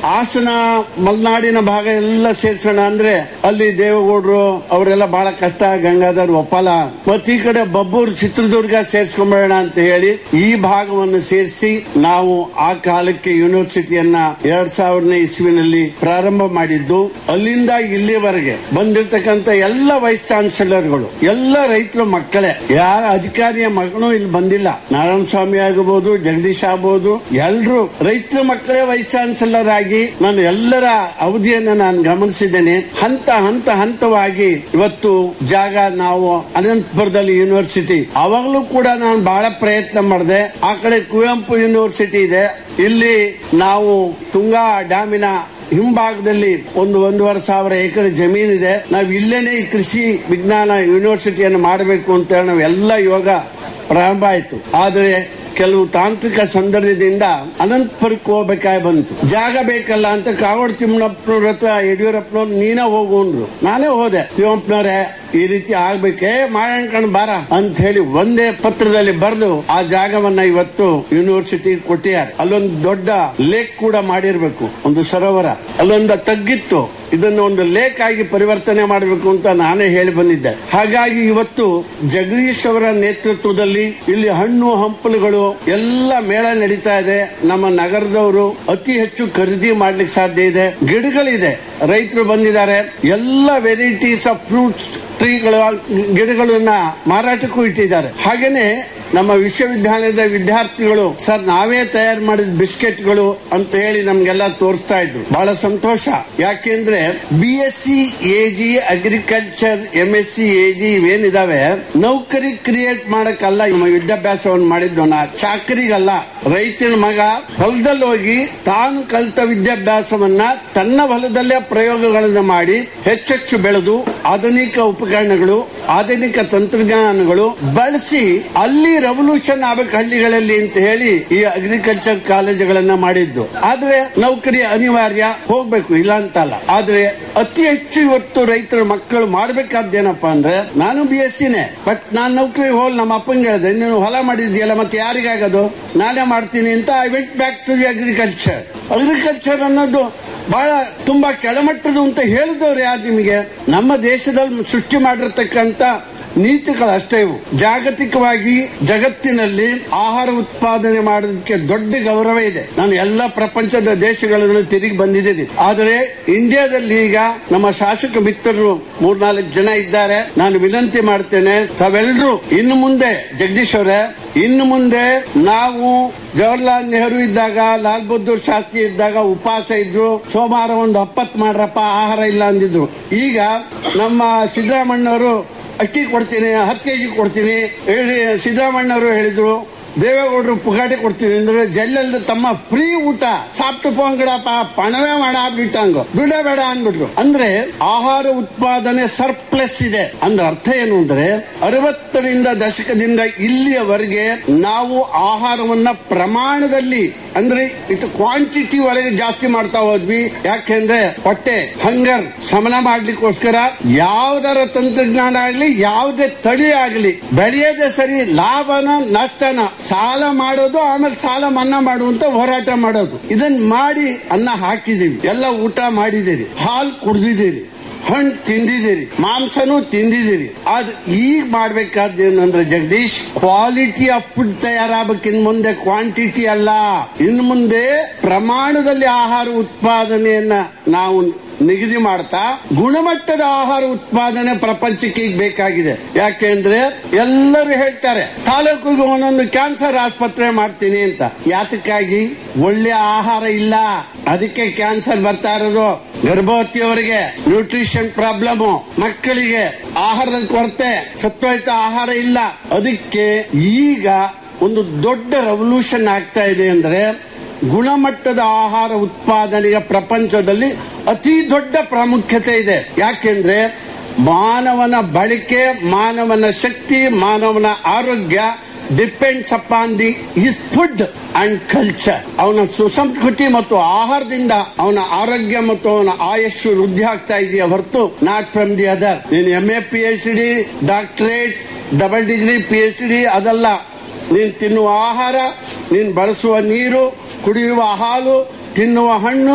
S18: ಹಾಸನ ಮಲೆನಾಡಿನ ಭಾಗ ಎಲ್ಲ ಸೇರ್ಸೋಣ ಅಂದ್ರೆ ಅಲ್ಲಿ ದೇವೇಗೌಡರು ಅವರೆಲ್ಲ ಬಹಳ ಕಷ್ಟ ಗಂಗಾಧರ್ ಒಪ್ಪಲ ಮತ್ ಈ ಕಡೆ ಬಬ್ಬೂರ್ ಚಿತ್ರದುರ್ಗ ಸೇರ್ಸ್ಕೊಂಬೇಡ ಅಂತ ಹೇಳಿ ಈ ಭಾಗವನ್ನು ಸೇರಿಸಿ ನಾವು ಆ ಕಾಲಕ್ಕೆ ಯೂನಿವರ್ಸಿಟಿಯನ್ನ ಎರಡ್ ಸಾವಿರನೇ ಇಸ್ವಿನಲ್ಲಿ ಪ್ರಾರಂಭ ಮಾಡಿದ್ದು ಅಲ್ಲಿಂದ ಇಲ್ಲಿವರೆಗೆ ಬಂದಿರತಕ್ಕಂತ ಎಲ್ಲ ವೈಸ್ ಚಾನ್ಸಲರ್ಗಳು ಎಲ್ಲ ರೈತರ ಮಕ್ಕಳೇ ಯಾರ ಅಧಿಕಾರಿಯ ಮಗನೂ ಇಲ್ಲಿ ಬಂದಿಲ್ಲ ನಾರಾಯಣ ಸ್ವಾಮಿ ಆಗಬಹುದು ಜಗದೀಶ್ ಆಗಬಹುದು ಎಲ್ರು ರೈತರ ಮಕ್ಕಳೇ ವೈಸ್ ಚಾನ್ಸಲರ್ ಆಗಿ ನಾನು ಎಲ್ಲರ ಅವಧಿಯನ್ನ ನಾನು ಗಮನಿಸಿದ್ದೇನೆ ಹಂತ ಹಂತ ಹಂತವಾಗಿ ಇವತ್ತು ಜಾಗ ನಾವು ಅನಂತಪುರದಲ್ಲಿ ಯೂನಿವರ್ಸಿಟಿ ಅವಾಗಲೂ ಕೂಡ ನಾನು ಬಹಳ ಪ್ರಯತ್ನ ಮಾಡಿದೆ ಆ ಕಡೆ ಕುವೆಂಪು ಯೂನಿವರ್ಸಿಟಿ ಇದೆ ಇಲ್ಲಿ ನಾವು ತುಂಗಾ ಡ್ಯಾಮಿನ ಹಿಂಭಾಗದಲ್ಲಿ ಒಂದು ಒಂದೂವರೆ ಸಾವಿರ ಎಕರೆ ಜಮೀನಿದೆ ನಾವು ಇಲ್ಲೇನೆ ಈ ಕೃಷಿ ವಿಜ್ಞಾನ ಯೂನಿವರ್ಸಿಟಿಯನ್ನು ಮಾಡಬೇಕು ಅಂತ ಹೇಳಿ ನಾವು ಎಲ್ಲ ಯೋಗ ಪ್ರಾರಂಭ ಆಯ್ತು ಆದ್ರೆ ಕೆಲವು ತಾಂತ್ರಿಕ ಸಂದರ್ಭದಿಂದ ಅನಂತಪುರಕ್ಕೆ ಹೋಗ್ಬೇಕಾಗಿ ಬಂತು ಜಾಗ ಬೇಕಲ್ಲ ಅಂತ ಕಾವಡ್ ತಿಮ್ಮಪ್ಪನವ್ರ ಹತ್ರ ಯಡಿಯೂರಪ್ಪನವ್ರು ನೀನೇ ಹೋಗುಂಡ್ರು ನಾನೇ ಹೋದೆ ತಿಮ್ಮಪ್ಪನವ್ರೆ ಈ ರೀತಿ ಆಗ್ಬೇಕೇ ಮಾಡಣ್ಕಣ್ ಬಾರ ಅಂತ ಹೇಳಿ ಒಂದೇ ಪತ್ರದಲ್ಲಿ ಬರೆದು ಆ ಜಾಗವನ್ನ ಇವತ್ತು ಯೂನಿವರ್ಸಿಟಿ ಕೊಟ್ಟಿದ್ದಾರೆ ಅಲ್ಲೊಂದು ದೊಡ್ಡ ಲೇಕ್ ಕೂಡ ಮಾಡಿರ್ಬೇಕು ಒಂದು ಸರೋವರ ಅಲ್ಲೊಂದು ತಗ್ಗಿತ್ತು ಇದನ್ನು ಒಂದು ಲೇಕ್ ಆಗಿ ಪರಿವರ್ತನೆ ಮಾಡಬೇಕು ಅಂತ ನಾನೇ ಹೇಳಿ ಬಂದಿದ್ದೆ ಹಾಗಾಗಿ ಇವತ್ತು ಜಗದೀಶ್ ಅವರ ನೇತೃತ್ವದಲ್ಲಿ ಇಲ್ಲಿ ಹಣ್ಣು ಹಂಪಲುಗಳು ಎಲ್ಲ ಮೇಳ ನಡೀತಾ ಇದೆ ನಮ್ಮ ನಗರದವರು ಅತಿ ಹೆಚ್ಚು ಖರೀದಿ ಮಾಡ್ಲಿಕ್ಕೆ ಸಾಧ್ಯ ಇದೆ ಗಿಡಗಳಿದೆ ರೈತರು ಬಂದಿದ್ದಾರೆ ಎಲ್ಲ ವೆರೈಟೀಸ್ ಆಫ್ ಫ್ರೂಟ್ಸ್ ಟ್ರೀಗಳ ಗಿಡಗಳನ್ನ ಮಾರಾಟಕ್ಕೂ ಇಟ್ಟಿದ್ದಾರೆ ಹಾಗೇನೆ ನಮ್ಮ ವಿಶ್ವವಿದ್ಯಾಲಯದ ವಿದ್ಯಾರ್ಥಿಗಳು ಸರ್ ನಾವೇ ತಯಾರು ಮಾಡಿದ ಬಿಸ್ಕೆಟ್ಗಳು ಅಂತ ಹೇಳಿ ನಮ್ಗೆಲ್ಲ ತೋರಿಸ್ತಾ ಇದ್ರು ಬಹಳ ಸಂತೋಷ ಯಾಕೆಂದ್ರೆ B S C A G agriculture M S C A G ಇವೇನಿದಾವೆ ನೌಕರಿ ಕ್ರಿಯೇಟ್ ಮಾಡಕ್ಕಲ್ಲ ನಮ್ಮ ವಿದ್ಯಾಭ್ಯಾಸವನ್ನು ಮಾಡಿದ್ದು ನಾ ಚಾಕರಿಗಲ್ಲ ರೈತನ ಮಗ ಹೊಲದಲ್ಲಿ ಹೋಗಿ ತಾನು ಕಲಿತ ವಿದ್ಯಾಭ್ಯಾಸವನ್ನ ತನ್ನ ಹೊಲದಲ್ಲೇ ಪ್ರಯೋಗಗಳನ್ನು ಮಾಡಿ ಹೆಚ್ಚೆಚ್ಚು ಬೆಳೆದು ಆಧುನಿಕ ಉಪಕರಣಗಳು ಆಧುನಿಕ ತಂತ್ರಜ್ಞಾನಗಳು ಬಳಸಿ ಅಲ್ಲಿ ರೆವಲ್ಯೂಷನ್ ಆಗ್ಬೇಕು ಹಳ್ಳಿಗಳಲ್ಲಿ ಅಂತ ಹೇಳಿ ಈ ಅಗ್ರಿಕಲ್ಚರ್ ಕಾಲೇಜುಗಳನ್ನ ಮಾಡಿದ್ದು ಆದ್ರೆ ನೌಕರಿ ಅನಿವಾರ್ಯ ಹೋಗ್ಬೇಕು ಇಲ್ಲ ಅಂತಲ್ಲ ಆದ್ರೆ ಅತಿ ಹೆಚ್ಚು ಇವತ್ತು ರೈತರ ಮಕ್ಕಳು ಮಾಡ್ಬೇಕಾದ್ದೇನಪ್ಪಾ ಅಂದ್ರೆ ನಾನು ಬಿ ಎಸ್ ಸಿನೇ ಬಟ್ ನಾನ್ ನೌಕರಿ ಹೋಲ್ ನಮ್ಮ ಅಪ್ಪಂಗೆ ಹೇಳಿದೆ ನೀನು ಹೊಲ ಮಾಡಿದ್ಯಲ್ಲ ಮತ್ತೆ ಯಾರಿಗಾಗೋದು ನಾನೇ ಮಾಡ್ತೀನಿ ಅಂತ I went back to the agriculture agriculture ಅನ್ನೋದು ಬಹಳ ತುಂಬಾ ಕೆಳಮಟ್ಟದ್ದು ಅಂತ ಹೇಳಿದವ್ರು ಯಾರು ನಿಮಗೆ ನಮ್ಮ ದೇಶದಲ್ಲಿ ಸೃಷ್ಟಿ ಮಾಡಿರ್ತಕ್ಕಂತ ನೀತಿಗಳಷ್ಟೇ ಇವು ಜಾಗತಿಕವಾಗಿ ಜಗತ್ತಿನಲ್ಲಿ ಆಹಾರ ಉತ್ಪಾದನೆ ಮಾಡೋದಕ್ಕೆ ದೊಡ್ಡ ಗೌರವ ಇದೆ ನಾನು ಎಲ್ಲ ಪ್ರಪಂಚದ ದೇಶಗಳನ್ನು ತಿರುಗಿ ಬಂದಿದ್ದೀನಿ ಆದರೆ ಇಂಡಿಯಾದಲ್ಲಿ ಈಗ ನಮ್ಮ ಶಾಸಕ ಮಿತ್ರರು ಮೂರ್ನಾಲ್ಕು ಜನ ಇದ್ದಾರೆ ನಾನು ವಿನಂತಿ ಮಾಡ್ತೇನೆ ತಾವೆಲ್ಲರೂ ಇನ್ನು ಮುಂದೆ ಜಗದೀಶ್ ಅವರೇ ಇನ್ನು ಮುಂದೆ ನಾವು ಜವಾಹರ್ಲಾಲ್ ನೆಹರು ಇದ್ದಾಗ ಲಾಲ್ ಬಹದ್ದೂರ್ ಶಾಸ್ತ್ರಿ ಇದ್ದಾಗ ಉಪವಾಸ ಇದ್ರು ಸೋಮವಾರ ಒಂದು ಹಪ್ಪತ್ ಮಾಡ್ರಪ್ಪ ಆಹಾರ ಇಲ್ಲ ಅಂದಿದ್ರು ಈಗ ನಮ್ಮ ಸಿದ್ದರಾಮಣ್ಣವರು ಅಕ್ಕಿ ಕೊಡ್ತೀನಿ ಹತ್ತು ಕೆಜಿ ಕೊಡ್ತೀನಿ ಹೇಳಿ ಸಿದ್ದರಾಮಣ್ಣವರು ಹೇಳಿದ್ರು ದೇವೇಗೌಡರು ಪುಗಾಟಿ ಕೊಡ್ತೀನಿ ಅಂದ್ರೆ ಜೈಲಲ್ಲಿ ತಮ್ಮ ಫ್ರೀ ಊಟ ಸಾಪ್ಟು ಪೋಂಗಡಪ್ಪ ಪಣವೇ ಮಾಡ ಬಿಟ್ಟಂಗ ಬಿಡ ಬೇಡ ಅನ್ಬಿಟ್ರು ಅಂದ್ರೆ ಆಹಾರ ಉತ್ಪಾದನೆ ಸರ್ಪ್ಲಸ್ ಇದೆ ಅಂದ್ರೆ ಅರ್ಥ ಏನು ಅಂದ್ರೆ ಅರವತ್ತರಿಂದ ದಶಕದಿಂದ ಇಲ್ಲಿಯವರೆಗೆ ನಾವು ಆಹಾರವನ್ನ ಪ್ರಮಾಣದಲ್ಲಿ ಅಂದ್ರೆ ಇದು ಕ್ವಾಂಟಿಟಿ ಒಳಗೆ ಜಾಸ್ತಿ ಮಾಡ್ತಾ ಹೋದ್ವಿ ಯಾಕೆಂದ್ರೆ ಹೊಟ್ಟೆ ಹಂಗರ್ ಶಮನ ಮಾಡ್ಲಿಕ್ಕೋಸ್ಕರ ಯಾವ್ದಾರ ತಂತ್ರಜ್ಞಾನ ಆಗ್ಲಿ ಯಾವುದೇ ತಳಿ ಆಗ್ಲಿ ಬೆಳೆಯದೆ ಸರಿ ಲಾಭನ ನಷ್ಟನ ಸಾಲ ಮಾಡೋದು ಆಮೇಲೆ ಸಾಲ ಮನ್ನಾ ಮಾಡುವಂತ ಹೋರಾಟ ಮಾಡೋದು ಇದನ್ನ ಮಾಡಿ ಅನ್ನ ಹಾಕಿದೀವಿ ಎಲ್ಲ ಊಟ ಮಾಡಿದಿರಿ ಹಾಲು ಕುಡ್ದಿದ್ದೀರಿ ಹಣ್ಣು ತಿಂದಿದ್ದೀರಿ ಮಾಂಸನೂ ತಿಂದಿದ್ದೀರಿ ಅದ್ ಈಗ ಮಾಡ್ಬೇಕಾದ ಏನಂದ್ರೆ ಜಗದೀಶ್ ಕ್ವಾಲಿಟಿ ಆಫ್ ಫುಡ್ ತಯಾರಾಗಬೇಕಿನ್ ಮುಂದೆ ಕ್ವಾಂಟಿಟಿ ಅಲ್ಲ ಇನ್ ಮುಂದೆ ಪ್ರಮಾಣದಲ್ಲಿ ಆಹಾರ ಉತ್ಪಾದನೆಯನ್ನ ನಾವು ನಿಗದಿ ಮಾಡ್ತಾ ಗುಣಮಟ್ಟದ ಆಹಾರ ಉತ್ಪಾದನೆ ಪ್ರಪಂಚಕ್ಕೆ ಈಗ ಬೇಕಾಗಿದೆ ಯಾಕೆಂದ್ರೆ ಎಲ್ಲರೂ ಹೇಳ್ತಾರೆ ತಾಲೂಕಿಗೆ ಒಂದೊಂದು ಕ್ಯಾನ್ಸರ್ ಆಸ್ಪತ್ರೆ ಮಾಡ್ತೀನಿ ಅಂತ ಯಾತಕ್ಕಾಗಿ ಒಳ್ಳೆ ಆಹಾರ ಇಲ್ಲ ಅದಕ್ಕೆ ಕ್ಯಾನ್ಸರ್ ಬರ್ತಾ ಇರೋದು ಗರ್ಭವತಿಯವರಿಗೆ ನ್ಯೂಟ್ರಿಷನ್ ಪ್ರಾಬ್ಲಮ್ ಮಕ್ಕಳಿಗೆ ಆಹಾರದ ಕೊರತೆ ಸತ್ವಯುತ ಆಹಾರ ಇಲ್ಲ ಅದಕ್ಕೆ ಈಗ ಒಂದು ದೊಡ್ಡ ರೆವಲ್ಯೂಷನ್ ಆಗ್ತಾ ಇದೆ ಅಂದ್ರೆ ಗುಣಮಟ್ಟದ ಆಹಾರ ಉತ್ಪಾದನೆಯ ಪ್ರಪಂಚದಲ್ಲಿ ಅತಿ ದೊಡ್ಡ ಪ್ರಾಮುಖ್ಯತೆ ಇದೆ ಯಾಕೆಂದ್ರೆ ಮಾನವನ ಬಳಕೆ ಮಾನವನ ಶಕ್ತಿ ಮಾನವನ ಆರೋಗ್ಯ depends upon the his food and culture ಅವನ ಸುಸಂಸ್ಕೃತಿ ಮತ್ತು ಆಹಾರದಿಂದ ಅವನ ಆರೋಗ್ಯ ಮತ್ತು ಅವನ ಆಯಸ್ಸು ವೃದ್ಧಿ ಆಗ್ತಾ ಇದೆಯಾ ಹೊರತು ನಾಟ್ ಫ್ರಮ್ ದಿ ಅದರ್ ನೀನು M A P H D doctorate double degree P H D ಅದಲ್ಲ ನೀನು ತಿನ್ನುವ ಆಹಾರ ನೀನು ಬಳಸುವ ನೀರು ಕುಡಿಯುವ ಹಾಲು ತಿನ್ನುವ ಹಣ್ಣು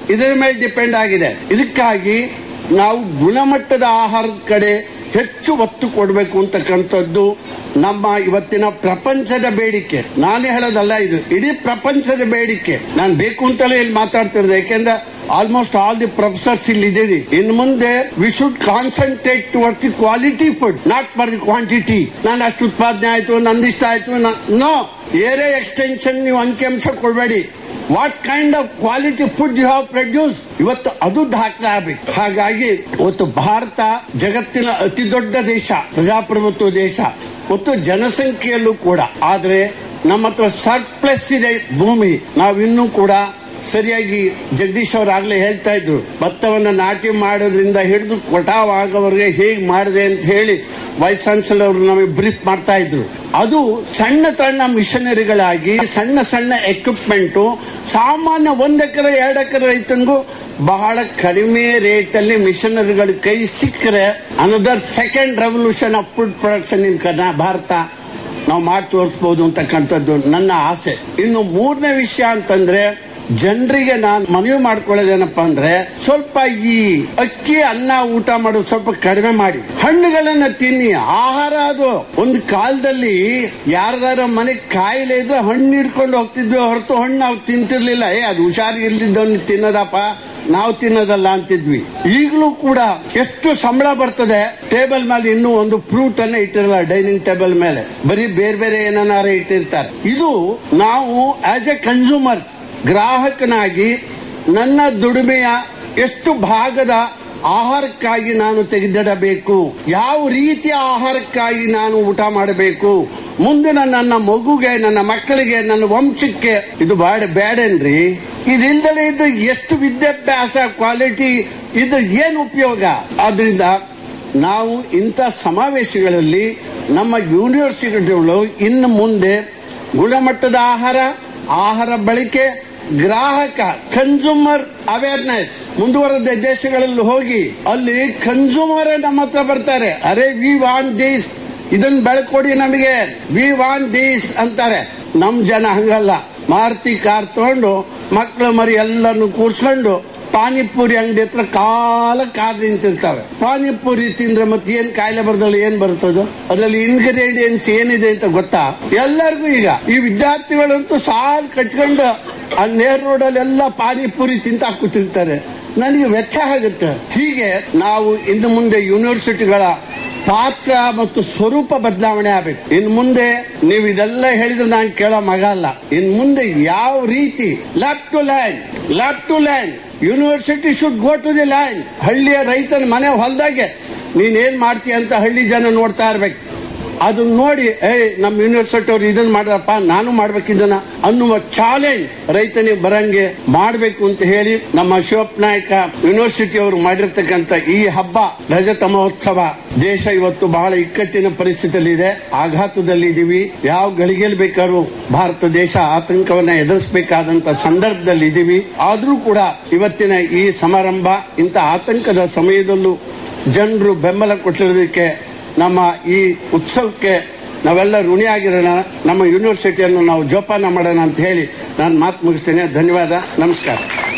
S18: ಇದರ ಮೇಲೆ ಡಿಪೆಂಡ್ ಆಗಿದೆ ಇದಕ್ಕಾಗಿ ನಾವು ಗುಣಮಟ್ಟದ ಆಹಾರದ ಕಡೆ ಹೆಚ್ಚು ಒತ್ತು ಕೊಡಬೇಕು ಅಂತಕ್ಕಂಥದ್ದು ನಮ್ಮ ಇವತ್ತಿನ ಪ್ರಪಂಚದ ಬೇಡಿಕೆ ನಾನೇ ಹೇಳೋದಲ್ಲ ಇದು ಇಡೀ ಪ್ರಪಂಚದ ಬೇಡಿಕೆ ನಾನು ಬೇಕು ಅಂತಲೇ ಇಲ್ಲಿ ಮಾತಾಡ್ತಿರೋದು ಯಾಕೆಂದ್ರೆ ಆಲ್ಮೋಸ್ಟ್ ಆಲ್ ದಿ ಪ್ರೊಫೆಸರ್ಸ್ ಇಲ್ಲಿ ಇದ್ದೀರಿ ಇನ್ ಮುಂದೆ we should concentrate towards the quality food not for the quantity ನಾನು ಅಷ್ಟು ಉತ್ಪಾದನೆ ಆಯ್ತು ನಂದಿಷ್ಟ ಆಯ್ತು ನೋ ಏರೇ ಎಕ್ಸ್ಟೆನ್ಷನ್ ನೀವು ಅಂಕಿಅಂಶ ಕೊಡಬೇಡಿ what kind of quality food you have produce ಇವತ್ತು ಅದು ದಾಖಲೆ ಆಗ್ಬೇಕು ಹಾಗಾಗಿ ಇವತ್ತು ಭಾರತ ಜಗತ್ತಿನ ಅತಿ ದೊಡ್ಡ ದೇಶ ಪ್ರಜಾಪ್ರಭುತ್ವ ದೇಶ ಮತ್ತು ಜನಸಂಖ್ಯೆಯಲ್ಲೂ ಕೂಡ ಆದ್ರೆ ನಮ್ಮ ಹತ್ರ ಸರ್ಪ್ಲಸ್ ಇದೆ ಭೂಮಿ ನಾವಿನ್ನೂ ಕೂಡ ಸರಿಯಾಗಿ ಜಗದೀಶ್ ಅವರು ಆಗ್ಲೇ ಹೇಳ್ತಾ ಇದ್ರು ಭತ್ತವನ್ನ ನಾಟಿ ಮಾಡೋದ್ರಿಂದ ಹಿಡಿದು ಕೊಟಾವ್ ಆಗೋವರೆಗೆ ಹೇಗೆ ಮಾಡಿದೆ ಅಂತ ಹೇಳಿ ವೈಸ್ ಚಾನ್ಸಲರ್ ಅವರು ನಮಗೆ ಬ್ರೀಫ್ ಮಾಡ್ತಾ ಇದ್ರು ಅದು ಸಣ್ಣ ಸಣ್ಣ ಮಿಷನರಿಗಳಾಗಿ ಸಣ್ಣ ಸಣ್ಣ ಎಕ್ವಿಪ್ಮೆಂಟು ಸಾಮಾನ್ಯ ಒಂದ್ ಎಕರೆ ಎರಡು ಎಕರೆ ರೈತನಿಗೂ ಬಹಳ ಕಡಿಮೆ ರೇಟ್ ಅಲ್ಲಿ ಮಿಷನರಿಗಳ ಕೈ ಸಿಕ್ಕರೆ another second revolution of food production in ಕರ್ನಾ ಭಾರತ ನಾವು ಮಾಡಿ ತೋರಿಸ್ಬೋದು ಅಂತಕ್ಕಂಥದ್ದು ನನ್ನ ಆಸೆ ಇನ್ನು ಮೂರನೇ ವಿಷಯ ಅಂತಂದ್ರೆ ಜನರಿಗೆ ನಾನು ಮನವಿ ಮಾಡ್ಕೊಳ್ಳೋದೇನಪ್ಪ ಅಂದ್ರೆ ಸ್ವಲ್ಪ ಈ ಅಕ್ಕಿ ಅನ್ನ ಊಟ ಮಾಡೋದು ಸ್ವಲ್ಪ ಕಡಿಮೆ ಮಾಡಿ ಹಣ್ಣುಗಳನ್ನ ತಿನ್ನಿ ಆಹಾರ ಅದು ಒಂದು ಕಾಲದಲ್ಲಿ ಯಾರದಾರ ಮನೆ ಕಾಯಿಲೆ ಇದ್ರೆ ಹಣ್ಣು ಹಿಡ್ಕೊಂಡು ಹೋಗ್ತಿದ್ವಿ ಹೊರತು ಹಣ್ಣು ನಾವು ತಿಂತಿರ್ಲಿಲ್ಲ ಏ ಅದು ಹುಷಾರಿ ಇಲ್ದಿದ್ದವನ್ನ ತಿನ್ನೋದಪ್ಪ ನಾವು ತಿನ್ನೋದಲ್ಲ ಅಂತಿದ್ವಿ ಈಗಲೂ ಕೂಡ ಎಷ್ಟು ಸಂಬಳ ಬರ್ತದೆ ಟೇಬಲ್ ಮೇಲೆ ಇನ್ನೂ ಒಂದು ಫ್ರೂಟ್ ಅನ್ನ ಇಟ್ಟಿರಲ್ಲ ಡೈನಿಂಗ್ ಟೇಬಲ್ ಮೇಲೆ ಬರೀ ಬೇರೆ ಬೇರೆ ಏನಾರ ಇಟ್ಟಿರ್ತಾರೆ ಇದು ನಾವು ಆಸ್ ಎ ಕನ್ಸ್ಯೂಮರ್ ಗ್ರಾಹಕನಾಗಿ ನನ್ನ ದುಡಿಮೆಯ ಎಷ್ಟು ಭಾಗದ ಆಹಾರಕ್ಕಾಗಿ ನಾನು ತೆಗೆದಿಡಬೇಕು ಯಾವ ರೀತಿಯ ಆಹಾರಕ್ಕಾಗಿ ನಾನು ಊಟ ಮಾಡಬೇಕು ಮುಂದಿನ ನನ್ನ ಮಗುಗೆ ನನ್ನ ಮಕ್ಕಳಿಗೆ ನನ್ನ ವಂಶಕ್ಕೆ ಇದು ಬ್ಯಾಡ ಬ್ಯಾಡೇನ್ರಿ ಇದಿಲ್ದಲೇ ಇದ್ರೆ ಎಷ್ಟು ವಿದ್ಯಾಭ್ಯಾಸ ಕ್ವಾಲಿಟಿ ಇದ್ರ ಏನು ಉಪಯೋಗ ಆದ್ರಿಂದ ನಾವು ಇಂಥ ಸಮಾವೇಶಗಳಲ್ಲಿ ನಮ್ಮ ಯೂನಿವರ್ಸಿಟಿಗಳು ಇನ್ನು ಮುಂದೆ ಗುಣಮಟ್ಟದ ಆಹಾರ ಆಹಾರ ಬಳಕೆ ಗ್ರಾಹಕ ಕನ್ಸ್ಯೂಮರ್ ಅವೇರ್ನೆಸ್ ಮುಂದುವರೆದ ದೇಶಗಳಲ್ಲಿ ಹೋಗಿ ಅಲ್ಲಿ ಕನ್ಸ್ಯೂಮರ್ ನಮ್ಮ ಹತ್ರ ಬರ್ತಾರೆ ಅರೆ ವಿ ವಾಂಟ್ ದೀಸ್ ಇದನ್ನ ಬೆಳ್ಕೊಡಿ ನಮಗೆ ವಿ ವಾಂಟ್ ದೀಸ್ ಅಂತಾರೆ ನಮ್ ಜನ ಹಂಗಲ್ಲ ಮಾರುತಿ ಕಾರ್ ತಗೊಂಡು ಮಕ್ಕಳು ಮರಿ ಎಲ್ಲರನ್ನು ಕೂರ್ಸ್ಕೊಂಡು ಪಾನಿಪುರಿ ಅಂಗಡಿ ಹತ್ರ ಕಾಲ ಕಾರ್ ನಿಂತಿರ್ತಾವೆ ಪಾನಿಪುರಿ ತಿಂದ್ರೆ ಮತ್ತೆ ಏನ್ ಕಾಯಿಲೆ ಬರ್ದಲ್ಲ ಏನ್ ಬರ್ತದೋ ಅದ್ರಲ್ಲಿ ಇನ್ಗ್ರೀಡಿಯೆಂಟ್ಸ್ ಏನಿದೆ ಅಂತ ಗೊತ್ತಾ ಎಲ್ಲರಿಗೂ ಈಗ ಈ ವಿದ್ಯಾರ್ಥಿಗಳಂತೂ ಸಾಲ್ ಕಟ್ಕೊಂಡು ಆ ನೇರ್ ರೋಡ್ ಅಲ್ಲಿ ಎಲ್ಲ ಪಾನಿಪುರಿ ತಿಂತ ಕೂತಿರ್ತಾರೆ ನನಗೆ ವ್ಯತ್ಯ ಆಗುತ್ತೆ ಹೀಗೆ ನಾವು ಇನ್ನು ಮುಂದೆ ಯೂನಿವರ್ಸಿಟಿಗಳ ಪಾತ್ರ ಮತ್ತು ಸ್ವರೂಪ ಬದಲಾವಣೆ ಆಗ್ಬೇಕು ಇನ್ ಮುಂದೆ ನೀವು ಇದೆಲ್ಲ ಹೇಳಿದ್ರೆ ನಾನು ಕೇಳೋ ಮಗ ಅಲ್ಲ ಇನ್ ಮುಂದೆ ಯಾವ ರೀತಿ lab to land lab to land university should go to the land ಹಳ್ಳಿಯ ರೈತನ ಮನೆ ಹೊಲದಾಗೆ ನೀನ್ ಏನ್ ಮಾಡ್ತೀಯ ಅಂತ ಹಳ್ಳಿ ಜನ ನೋಡ್ತಾ ಇರ್ಬೇಕು ಅದನ್ನ ನೋಡಿ ಏ ನಮ್ಮ ಯೂನಿವರ್ಸಿಟಿ ಅವ್ರು ಇದನ್ನ ಮಾಡ್ರಪ್ಪ ನಾನು ಮಾಡ್ಬೇಕಿದ್ದನ್ನ ಅನ್ನುವ ಚಾಲೆಂಜ್ ರೈತನಿಗೆ ಬರಂಗೆ ಮಾಡಬೇಕು ಅಂತ ಹೇಳಿ ನಮ್ಮ ಶಿವಪ್ಪ ನಾಯಕ ಯೂನಿವರ್ಸಿಟಿ ಅವರು ಮಾಡಿರ್ತಕ್ಕಂಥ ಈ ಹಬ್ಬ ರಜತ ಮಹೋತ್ಸವ ದೇಶ ಇವತ್ತು ಬಹಳ ಇಕ್ಕಟ್ಟಿನ ಪರಿಸ್ಥಿತಿಯಲ್ಲಿ ಇದೆ ಆಘಾತದಲ್ಲಿ ಇದೀವಿ ಯಾವ ಗಳಿಗೆಯಲ್ಲಿ ಬೇಕಾದ್ರೂ ಭಾರತ ದೇಶ ಆತಂಕವನ್ನ ಎದುರಿಸಬೇಕಾದಂತ ಸಂದರ್ಭದಲ್ಲಿ ಇದೀವಿ ಆದ್ರೂ ಕೂಡ ಇವತ್ತಿನ ಈ ಸಮಾರಂಭ ಇಂಥ ಆತಂಕದ ಸಮಯದಲ್ಲೂ ಜನರು ಬೆಂಬಲ ಕೊಟ್ಟಿರೋದಕ್ಕೆ ನಮ್ಮ ಈ ಉತ್ಸವಕ್ಕೆ ನಾವೆಲ್ಲ ಋಣಿಯಾಗಿರೋಣ ನಮ್ಮ ಯೂನಿವರ್ಸಿಟಿಯನ್ನು ನಾವು ಜೋಪಾನ ಮಾಡೋಣ ಅಂತ ಹೇಳಿ ನಾನು ಮಾತು ಮುಗಿಸ್ತೇನೆ ಧನ್ಯವಾದ ನಮಸ್ಕಾರ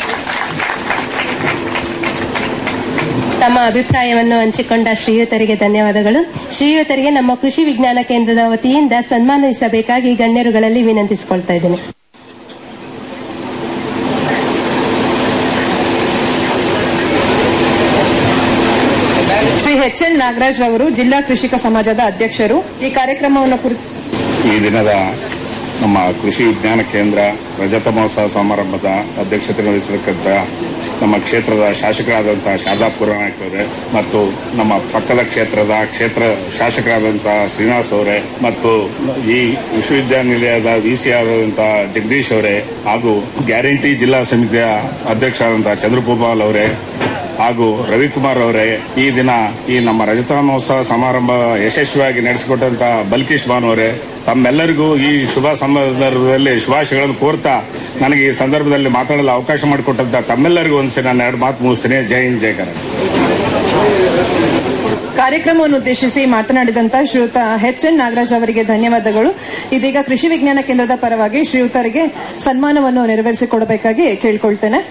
S12: ತಮ್ಮ ಅಭಿಪ್ರಾಯವನ್ನು ಹಂಚಿಕೊಂಡ ಶ್ರೀಯುತರಿಗೆ ಧನ್ಯವಾದಗಳು ಶ್ರೀಯುತರಿಗೆ ನಮ್ಮ ಕೃಷಿ ವಿಜ್ಞಾನ ಕೇಂದ್ರದ ವತಿಯಿಂದ ಸನ್ಮಾನಿಸಬೇಕಾಗಿ ಗಣ್ಯರುಗಳಲ್ಲಿ ವಿನಂತಿಸಿಕೊಳ್ತಾ ಇದ್ದೇನೆ
S14: ಶ್ರೀ ಎಚ್ ಎನ್ ನಾಗರಾಜ್ ರವರು ಜಿಲ್ಲಾ ಕೃಷಿಕ ಸಮಾಜದ ಅಧ್ಯಕ್ಷರು ಈ ಕಾರ್ಯಕ್ರಮವನ್ನು ಕುರಿತು
S19: ಈ ದಿನದ ನಮ್ಮ ಕೃಷಿ ವಿಜ್ಞಾನ ಕೇಂದ್ರ ರಜತ ಮಹೋತ್ಸವ ಸಮಾರಂಭದ ಅಧ್ಯಕ್ಷತೆ ವಹಿಸತಕ್ಕಂಥ ನಮ್ಮ ಕ್ಷೇತ್ರದ ಶಾಸಕರಾದಂತಹ ಶಾರದಾ ಪುರಾಣಿಕ್ ಅವರೇ ಮತ್ತು ನಮ್ಮ ಪಕ್ಕದ ಕ್ಷೇತ್ರದ ಕ್ಷೇತ್ರ ಶಾಸಕರಾದಂತಹ ಶ್ರೀನಿವಾಸ್ ಅವರೇ ಮತ್ತು ಈ ವಿಶ್ವವಿದ್ಯಾನಿಲಯದ ವಿ ಸಿ ಆದಂತಹ ಜಗದೀಶ್ ಅವರೇ ಹಾಗೂ ಗ್ಯಾರಂಟಿ ಜಿಲ್ಲಾ ಸಮಿತಿಯ ಅಧ್ಯಕ್ಷರಾದಂತಹ ಚಂದ್ರಗೋಪಾಲ್ ಅವರೇ ಹಾಗೂ ರವಿಕುಮಾರ್ ಅವರೇ ಈ ದಿನ ಈ ನಮ್ಮ ರಜತ ಮಹೋತ್ಸವ ಸಮಾರಂಭ ಯಶಸ್ವಿಯಾಗಿ ನಡೆಸಿಕೊಟ್ಟಂತ ಬಲ್ಕೀಶ್ ಬಾನು ಅವರೇ ತಮ್ಮೆಲ್ಲರಿಗೂ ಈ ಶುಭ ಸಂದರ್ಭದಲ್ಲಿ ಶುಭಾಶಯಗಳನ್ನು ಕೋರ್ತಾ ನನಗೆ ಈ ಸಂದರ್ಭದಲ್ಲಿ ಮಾತಾಡಲು ಅವಕಾಶ ಮಾಡಿಕೊಟ್ಟಂತ ತಮ್ಮೆಲ್ಲರಿಗೂ ಒಂದ್ಸರಿ ನಾನು ಎರಡು ಮಾತು ಮುಗಿಸ್ತೇನೆ ಜೈ ಹಿಂದ್ ಜೈ ಕನ್ನಡ
S14: ಕಾರ್ಯಕ್ರಮವನ್ನು ಉದ್ದೇಶಿಸಿ ಮಾತನಾಡಿದಂತ ಶ್ರೀಯುತ ಎಚ್ ಎನ್ ನಾಗರಾಜ್ ಅವರಿಗೆ ಧನ್ಯವಾದಗಳು ಇದೀಗ ಕೃಷಿ ವಿಜ್ಞಾನ ಕೇಂದ್ರದ ಪರವಾಗಿ ಶ್ರೀಯುತರಿಗೆ ಸನ್ಮಾನವನ್ನು ನೆರವೇರಿಸಿಕೊಡಬೇಕಾಗಿ ಕೇಳ್ಕೊಳ್ತೇನೆ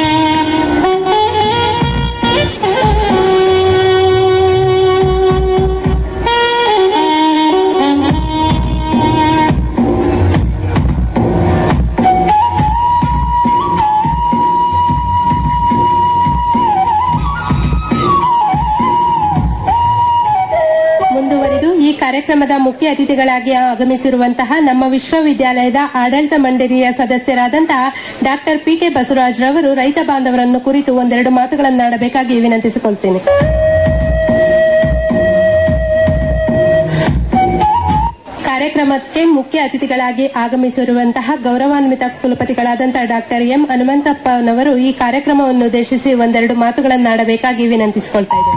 S12: ಮುಂದುವರಿದು ಈ ಕಾರ್ಯಕ್ರಮದ ಮುಖ್ಯ ಅತಿಥಿಗಳಾಗಿ ಆಗಮಿಸಿರುವಂತಹ ನಮ್ಮ ವಿಶ್ವವಿದ್ಯಾಲಯದ ಆಡಳಿತ ಮಂಡಳಿಯ ಸದಸ್ಯರಾದಂತಹ ಡಾಕ್ಟರ್ ಪಿ ಕೆ ಬಸವರಾಜ್ ರವರು ರೈತ ಬಾಂಧವರನ್ನು ಕುರಿತು ಒಂದೆರಡು ಮಾತುಗಳನ್ನಾಡಬೇಕಾಗಿ ವಿನಂತಿಸಿಕೊಳ್ತೇನೆ ಕಾರ್ಯಕ್ರಮಕ್ಕೆ ಮುಖ್ಯ ಅತಿಥಿಗಳಾಗಿ ಆಗಮಿಸಿರುವಂತಹ ಗೌರವಾನ್ವಿತ ಕುಲಪತಿಗಳಾದಂತಹ ಡಾಕ್ಟರ್ ಎಂ ಹನುಮಂತಪ್ಪನವರು ಈ ಕಾರ್ಯಕ್ರಮವನ್ನು ಉದ್ದೇಶಿಸಿ ಒಂದೆರಡು ಮಾತುಗಳನ್ನಾಡಬೇಕಾಗಿ ವಿನಂತಿಸಿಕೊಳ್ತಾ ಇದ್ದೇನೆ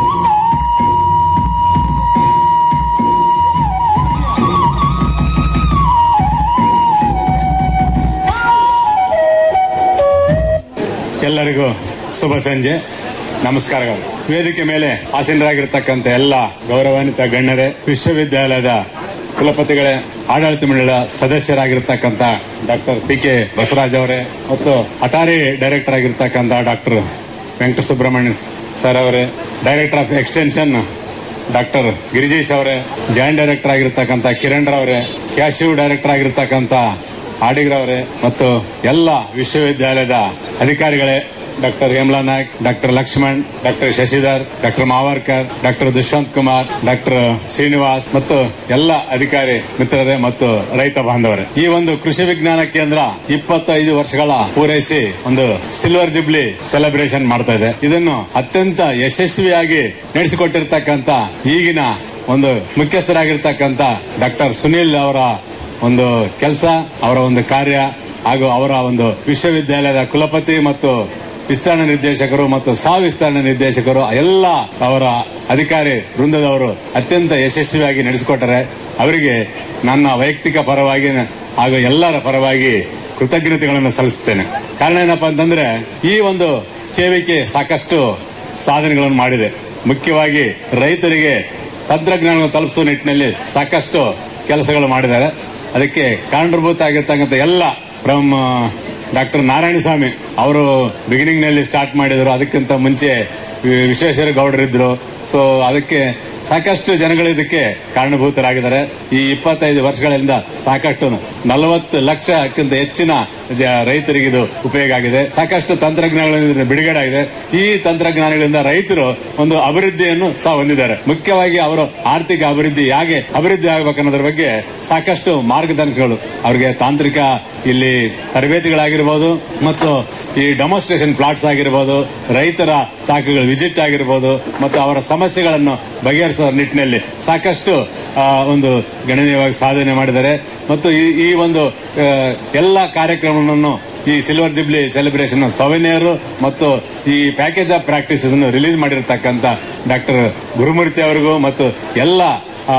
S20: ಎಲ್ಲರಿಗೂ ಶುಭ ಸಂಜೆ ನಮಸ್ಕಾರಗಳು ವೇದಿಕೆ ಮೇಲೆ ಆಸೀನರಾಗಿರ್ತಕ್ಕಂಥ ಎಲ್ಲ ಗೌರವಾನ್ವಿತ ಗಣ್ಯರೇ ವಿಶ್ವವಿದ್ಯಾಲಯದ ಕುಲಪತಿಗಳೇ ಆಡಳಿತ ಮಂಡಳಿಯ ಸದಸ್ಯರಾಗಿರ್ತಕ್ಕಂಥ ಡಾಕ್ಟರ್ ಪಿ ಕೆ ಬಸವರಾಜ್ ಅವರೇ ಮತ್ತು ಅಟಾರಿ ಡೈರೆಕ್ಟರ್ ಆಗಿರ್ತಕ್ಕಂಥ ಡಾಕ್ಟರ್ ವೆಂಕಟ ಸುಬ್ರಹ್ಮಣ್ಯ ಸರ್ ಅವರೇ director of extension doctor Girijesh ಅವರೇ ಜಾಯಿಂಟ್ ಡೈರೆಕ್ಟರ್ ಆಗಿರ್ತಕ್ಕಂಥ ಕಿರಣ್ ಅವರೇ ಕ್ಯಾಶಿವ್ ಡೈರೆಕ್ಟರ್ ಆಗಿರ್ತಕ್ಕಂಥ ಆಡಿಗ್ರವರೇ ಮತ್ತು ಎಲ್ಲ ವಿಶ್ವವಿದ್ಯಾಲಯದ ಅಧಿಕಾರಿಗಳೇ doctor Hemala Naik doctor Lakshman doctor Shashidhar doctor Mavarkar doctor Dushyant Kumar doctor Srinivas ಮತ್ತು ಎಲ್ಲ ಅಧಿಕಾರಿ ಮಿತ್ರರೇ ಮತ್ತು ರೈತ ಬಾಂಧವರೇ ಈ ಒಂದು ಕೃಷಿ ವಿಜ್ಞಾನ ಕೇಂದ್ರ ಇಪ್ಪತ್ತೈದು ವರ್ಷಗಳ ಪೂರೈಸಿ ಒಂದು ಸಿಲ್ವರ್ ಜುಬ್ಲಿ ಸೆಲೆಬ್ರೇಷನ್ ಮಾಡ್ತಾ ಇದೆ ಇದನ್ನು ಅತ್ಯಂತ ಯಶಸ್ವಿಯಾಗಿ ನಡೆಸಿಕೊಟ್ಟಿರ್ತಕ್ಕಂಥ ಈಗಿನ ಒಂದು ಮುಖ್ಯಸ್ಥರಾಗಿರ್ತಕ್ಕಂಥ ಡಾಕ್ಟರ್ ಸುನಿಲ್ ಅವರ ಒಂದು ಕೆಲಸ ಅವರ ಒಂದು ಕಾರ್ಯ ಹಾಗೂ ಅವರ ಒಂದು ವಿಶ್ವವಿದ್ಯಾಲಯದ ಕುಲಪತಿ ಮತ್ತು ವಿಸ್ತರಣಾ ನಿರ್ದೇಶಕರು ಮತ್ತು ಸಹ ವಿಸ್ತರಣಾ ನಿರ್ದೇಶಕರು ಎಲ್ಲ ಅವರ ಅಧಿಕಾರಿ ವೃಂದದವರು ಅತ್ಯಂತ ಯಶಸ್ವಿಯಾಗಿ ನಡೆಸಿಕೊಟ್ಟರೆ ಅವರಿಗೆ ನನ್ನ ವೈಯಕ್ತಿಕ ಪರವಾಗಿ ಹಾಗೂ ಎಲ್ಲರ ಪರವಾಗಿ ಕೃತಜ್ಞತೆಗಳನ್ನು ಸಲ್ಲಿಸುತ್ತೇನೆ ಕಾರಣ ಏನಪ್ಪಾ ಅಂತಂದ್ರೆ ಈ ಒಂದು ಕೇವಿಕೆ ಸಾಕಷ್ಟು ಸಾಧನೆಗಳನ್ನು ಮಾಡಿದೆ ಮುಖ್ಯವಾಗಿ ರೈತರಿಗೆ ತಂತ್ರಜ್ಞಾನವನ್ನು ತಲುಪಿಸುವ ನಿಟ್ಟಿನಲ್ಲಿ ಸಾಕಷ್ಟು ಕೆಲಸಗಳು ಮಾಡಿದ್ದಾರೆ ಅದಕ್ಕೆ ಕಾರಣಭೂತ ಆಗಿರ್ತಕ್ಕಂಥ ಎಲ್ಲ ಫ್ರಮ್ ಡಾಕ್ಟರ್ ನಾರಾಯಣಸ್ವಾಮಿ ಅವರು ಬಿಗಿನಿಂಗ್ ನಲ್ಲಿ ಸ್ಟಾರ್ಟ್ ಮಾಡಿದ್ರು ಅದಕ್ಕಿಂತ ಮುಂಚೆ ವಿ- ವಿಶ್ವೇಶ್ವರ ಗೌಡರಿದ್ರು ಸೊ ಅದಕ್ಕೆ ಸಾಕಷ್ಟು ಜನಗಳು ಇದಕ್ಕೆ ಕಾರಣಭೂತರಾಗಿದ್ದಾರೆ ಈ ಇಪ್ಪತ್ತೈದು ವರ್ಷಗಳಿಂದ ಸಾಕಷ್ಟು ನಲವತ್ತು ಲಕ್ಷಕ್ಕಿಂತ ಹೆಚ್ಚಿನ ಜ- ರೈತರಿಗೆ ಇದು ಉಪಯೋಗ ಆಗಿದೆ ಸಾಕಷ್ಟು ತಂತ್ರಜ್ಞಾನಗಳಿಂದ ಬಿಡುಗಡೆ ಆಗಿದೆ ಈ ತಂತ್ರಜ್ಞಾನಗಳಿಂದ ರೈತರು ಒಂದು ಅಭಿವೃದ್ಧಿಯನ್ನು ಸಹ ಹೊಂದಿದ್ದಾರೆ ಮುಖ್ಯವಾಗಿ ಅವರು ಆರ್ಥಿಕ ಅಭಿವೃದ್ಧಿ ಹೇಗೆ ಅಭಿವೃದ್ಧಿ ಆಗಬೇಕನ್ನೋದ್ರ ಬಗ್ಗೆ ಸಾಕಷ್ಟು ಮಾರ್ಗದರ್ಶನಗಳು ಅವರಿಗೆ ತಾಂತ್ರಿಕ ಇಲ್ಲಿ ತರಬೇತಿಗಳಾಗಿರ್ಬೋದು ಮತ್ತು ಈ ಡೆಮೋನ್ಸ್ಟ್ರೇಷನ್ ಪ್ಲಾಟ್ಸ್ ಆಗಿರ್ಬೋದು ರೈತರ ತಾಕುಗಳು ವಿಸಿಟ್ ಆಗಿರ್ಬೋದು ಮತ್ತು ಅವರ ಸಮಸ್ಯೆಗಳನ್ನು ಬಗೆಹರಿಸುವ ನಿಟ್ಟಿನಲ್ಲಿ ಸಾಕಷ್ಟು ಆ, ಒಂದು ಗಣನೀಯವಾಗಿ ಸಾಧನೆ ಮಾಡಿದ್ದಾರೆ ಮತ್ತು ಈ ಈ ಒಂದು ಆ, ಎಲ್ಲ ಕಾರ್ಯಕ್ರಮವನ್ನು ಈ ಸಿಲ್ವರ್ ಜುಬ್ಲಿ ಸೆಲೆಬ್ರೇಷನ್ ಸವಿನಿಯರು ಮತ್ತು ಈ ಪ್ಯಾಕೇಜ್ ಆಫ್ ಪ್ರಾಕ್ಟೀಸ್ ಅನ್ನು ರಿಲೀಸ್ ಮಾಡಿರ್ತಕ್ಕಂಥ ಡಾಕ್ಟರ್ ಗುರುಮೂರ್ತಿ ಅವರಿಗೂ ಮತ್ತು ಎಲ್ಲ ಆ,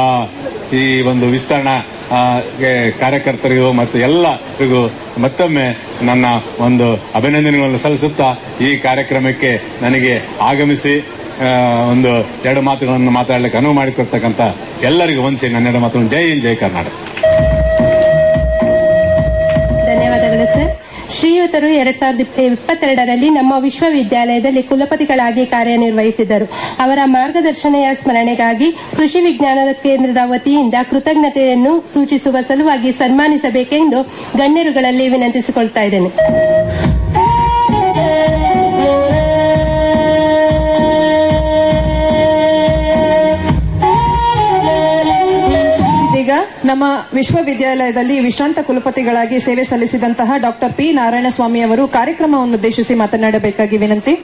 S20: ಈ ಒಂದು ವಿಸ್ತರಣಾ ಆ, ಗೆ- ಕಾರ್ಯಕರ್ತರಿಗೂ ಮತ್ತು ಎಲ್ಲರಿಗೂ ಮತ್ತೊಮ್ಮೆ ನನ್ನ ಒಂದು ಅಭಿನಂದನೆಗಳನ್ನು ಸಲ್ಲಿಸುತ್ತಾ ಈ ಕಾರ್ಯಕ್ರಮಕ್ಕೆ ನನಗೆ ಆಗಮಿಸಿ ಆ, ಒಂದು ಎರಡು ಮಾತುಗಳನ್ನು ಮಾತಾಡಲಿಕ್ಕೆ ಅನುವು ಮಾಡಿಕೊಡ್ತಕ್ಕಂಥ ಎಲ್ಲರಿಗೂ ಒಂದ್ಸಿ ನನ್ನೆರಡು ಮಾತುಗಳನ್ನು ಜೈ ಹಿಂದ್ ಜೈ ಕರ್ನಾಟಕ
S12: ಧನ್ಯವಾದಗಳು ಸರ್ ಶ್ರೀಯುತರು ಎರಡ್ ಸಾವಿರದ ಇಪ್ಪ- ಇಪ್ಪತ್ತೆರಡರಲ್ಲಿ ನಮ್ಮ ವಿಶ್ವವಿದ್ಯಾಲಯದಲ್ಲಿ ಕುಲಪತಿಗಳಾಗಿ ಕಾರ್ಯನಿರ್ವಹಿಸಿದರು ಅವರ ಮಾರ್ಗದರ್ಶನೆಯ ಸ್ಮರಣೆಗಾಗಿ ಕೃಷಿ ವಿಜ್ಞಾನದ ಕೇಂದ್ರದ ವತಿಯಿಂದ ಕೃತಜ್ಞತೆಯನ್ನು ಸೂಚಿಸುವ ಸಲುವಾಗಿ ಸನ್ಮಾನಿಸಬೇಕೆಂದು ಗಣ್ಯರುಗಳಲ್ಲಿ ವಿನಂತಿಸಿಕೊಳ್ತಾ ಇದ್ದೇನೆ
S14: ಇದೀಗ ನಮ್ಮ ವಿಶ್ವವಿದ್ಯಾಲಯದಲ್ಲಿ ವಿಶ್ರಾಂತ ಕುಲಪತಿಗಳಾಗಿ ಸೇವೆ ಸಲ್ಲಿಸಿದಂತಹ ಡಾಕ್ಟರ್ ಪಿ ನಾರಾಯಣಸ್ವಾಮಿ ಅವರು ಕಾರ್ಯಕ್ರಮವನ್ನು ಉದ್ದೇಶಿಸಿ ಮಾತನಾಡಬೇಕಾಗಿ ವಿನಂತಿ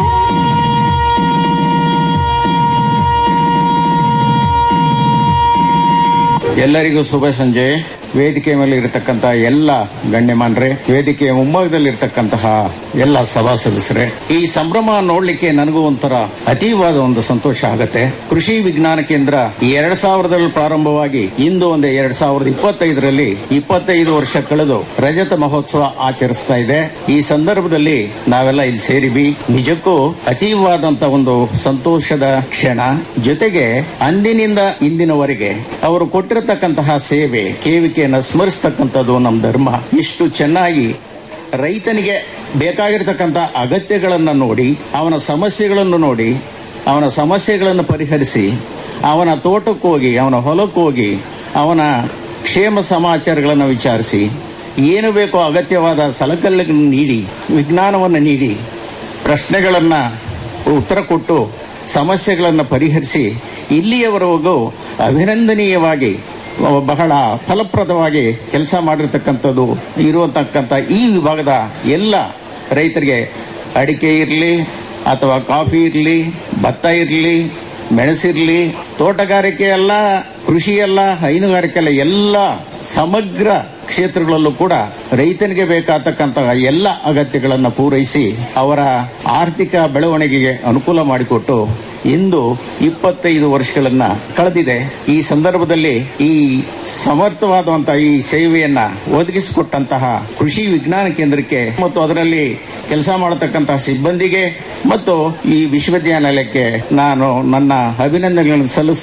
S21: ಎಲ್ಲರಿಗೂ ಶುಭ ಸಂಜೆ ವೇದಿಕೆ ಮೇಲೆ ಇರತಕ್ಕಂತಹ ಎಲ್ಲ ಗಣ್ಯಮಾನ್ರೆ ವೇದಿಕೆಯ ಮುಂಭಾಗದಲ್ಲಿ ಇರತಕ್ಕಂತಹ ಎಲ್ಲ ಸಭಾ ಸದಸ್ಯರೇ ಈ ಸಂಭ್ರಮ ನೋಡ್ಲಿಕ್ಕೆ ನನಗೂ ಒಂಥರ ಅತೀವಾದ ಒಂದು ಸಂತೋಷ ಆಗತ್ತೆ ಕೃಷಿ ವಿಜ್ಞಾನ ಕೇಂದ್ರ ಎರಡ್ ಸಾವಿರದಲ್ಲಿ ಪ್ರಾರಂಭವಾಗಿ ಇಂದು ಒಂದು ಎರಡ್ ಸಾವಿರದ ಇಪ್ಪತ್ತೈದರಲ್ಲಿ ಇಪ್ಪತ್ತೈದು ವರ್ಷ ಕಳೆದು ರಜತ ಮಹೋತ್ಸವ ಆಚರಿಸ್ತಾ ಇದೆ ಈ ಸಂದರ್ಭದಲ್ಲಿ ನಾವೆಲ್ಲ ಇಲ್ಲಿ ಸೇರಿವಿ ನಿಜಕ್ಕೂ ಅತೀವಾದಂತ ಒಂದು ಸಂತೋಷದ ಕ್ಷಣ ಜೊತೆಗೆ ಅಂದಿನಿಂದ ಇಂದಿನವರೆಗೆ ಅವರು ಕೊಟ್ಟಿರತಕ್ಕಂತಹ ಸೇವೆ ಕೇವಿಕೆಯನ್ನು ಸ್ಮರಿಸ್ತಕ್ಕಂಥದ್ದು ನಮ್ಮ ಧರ್ಮ ಇಷ್ಟು ಚೆನ್ನಾಗಿ ರೈತನಿಗೆ ಬೇಕಾಗಿರ್ತಕ್ಕಂಥ ಅಗತ್ಯಗಳನ್ನು ನೋಡಿ ಅವನ ಸಮಸ್ಯೆಗಳನ್ನು ನೋಡಿ ಅವನ ಸಮಸ್ಯೆಗಳನ್ನು ಪರಿಹರಿಸಿ ಅವನ ತೋಟಕ್ಕೆ ಹೋಗಿ ಅವನ ಹೊಲಕ್ಕೆ ಹೋಗಿ ಅವನ ಕ್ಷೇಮ ಸಮಾಚಾರಗಳನ್ನು ವಿಚಾರಿಸಿ ಏನು ಬೇಕೋ ಅಗತ್ಯವಾದ ಸಲಕರಣೆಗಳನ್ನು ನೀಡಿ ವಿಜ್ಞಾನವನ್ನು ನೀಡಿ ಪ್ರಶ್ನೆಗಳನ್ನು ಉತ್ತರ ಕೊಟ್ಟು ಸಮಸ್ಯೆಗಳನ್ನು ಪರಿಹರಿಸಿ ಇಲ್ಲಿಯವರೆಗೂ ಅಭಿನಂದನೀಯವಾಗಿ ಬಹಳ ಫಲಪ್ರದವಾಗಿ ಕೆಲಸ ಮಾಡಿರ್ತಕ್ಕಂಥದ್ದು ಇರುವತಕ್ಕಂಥ ಈ ವಿಭಾಗದ ಎಲ್ಲ ರೈತರಿಗೆ ಅಡಿಕೆ ಇರಲಿ ಅಥವಾ ಕಾಫಿ ಇರಲಿ ಭತ್ತ ಇರಲಿ ಮೆಣಸಿರಲಿ ತೋಟಗಾರಿಕೆ ಅಲ್ಲ ಕೃಷಿ ಅಲ್ಲ ಹೈನುಗಾರಿಕೆ ಅಲ್ಲ ಎಲ್ಲ ಸಮಗ್ರ ಕ್ಷೇತ್ರಗಳಲ್ಲೂ ಕೂಡ ರೈತನಿಗೆ ಬೇಕಾಗತಕ್ಕಂತಹ ಎಲ್ಲ ಅಗತ್ಯಗಳನ್ನು ಪೂರೈಸಿ ಅವರ ಆರ್ಥಿಕ ಬೆಳವಣಿಗೆಗೆ ಅನುಕೂಲ ಮಾಡಿಕೊಟ್ಟು ಇಂದು ಇಪ್ಪತ್ತೈದು ವರ್ಷಗಳನ್ನ ಕಳೆದಿದೆ ಈ ಸಂದರ್ಭದಲ್ಲಿ ಈ ಸಮರ್ಥವಾದಂತಹ ಈ ಸೇವೆಯನ್ನ ಒದಗಿಸಿಕೊಟ್ಟಂತಹ ಕೃಷಿ ವಿಜ್ಞಾನ ಕೇಂದ್ರಕ್ಕೆ ಮತ್ತು ಅದರಲ್ಲಿ ಕೆಲಸ ಮಾಡತಕ್ಕಂತಹ ಸಿಬ್ಬಂದಿಗೆ ಮತ್ತು ಈ ವಿಶ್ವವಿದ್ಯಾನಿಲಯಕ್ಕೆ ನಾನು ನನ್ನ ಅಭಿನಂದನೆಗಳನ್ನು ಸಲ್ಲಿಸ್ತಾ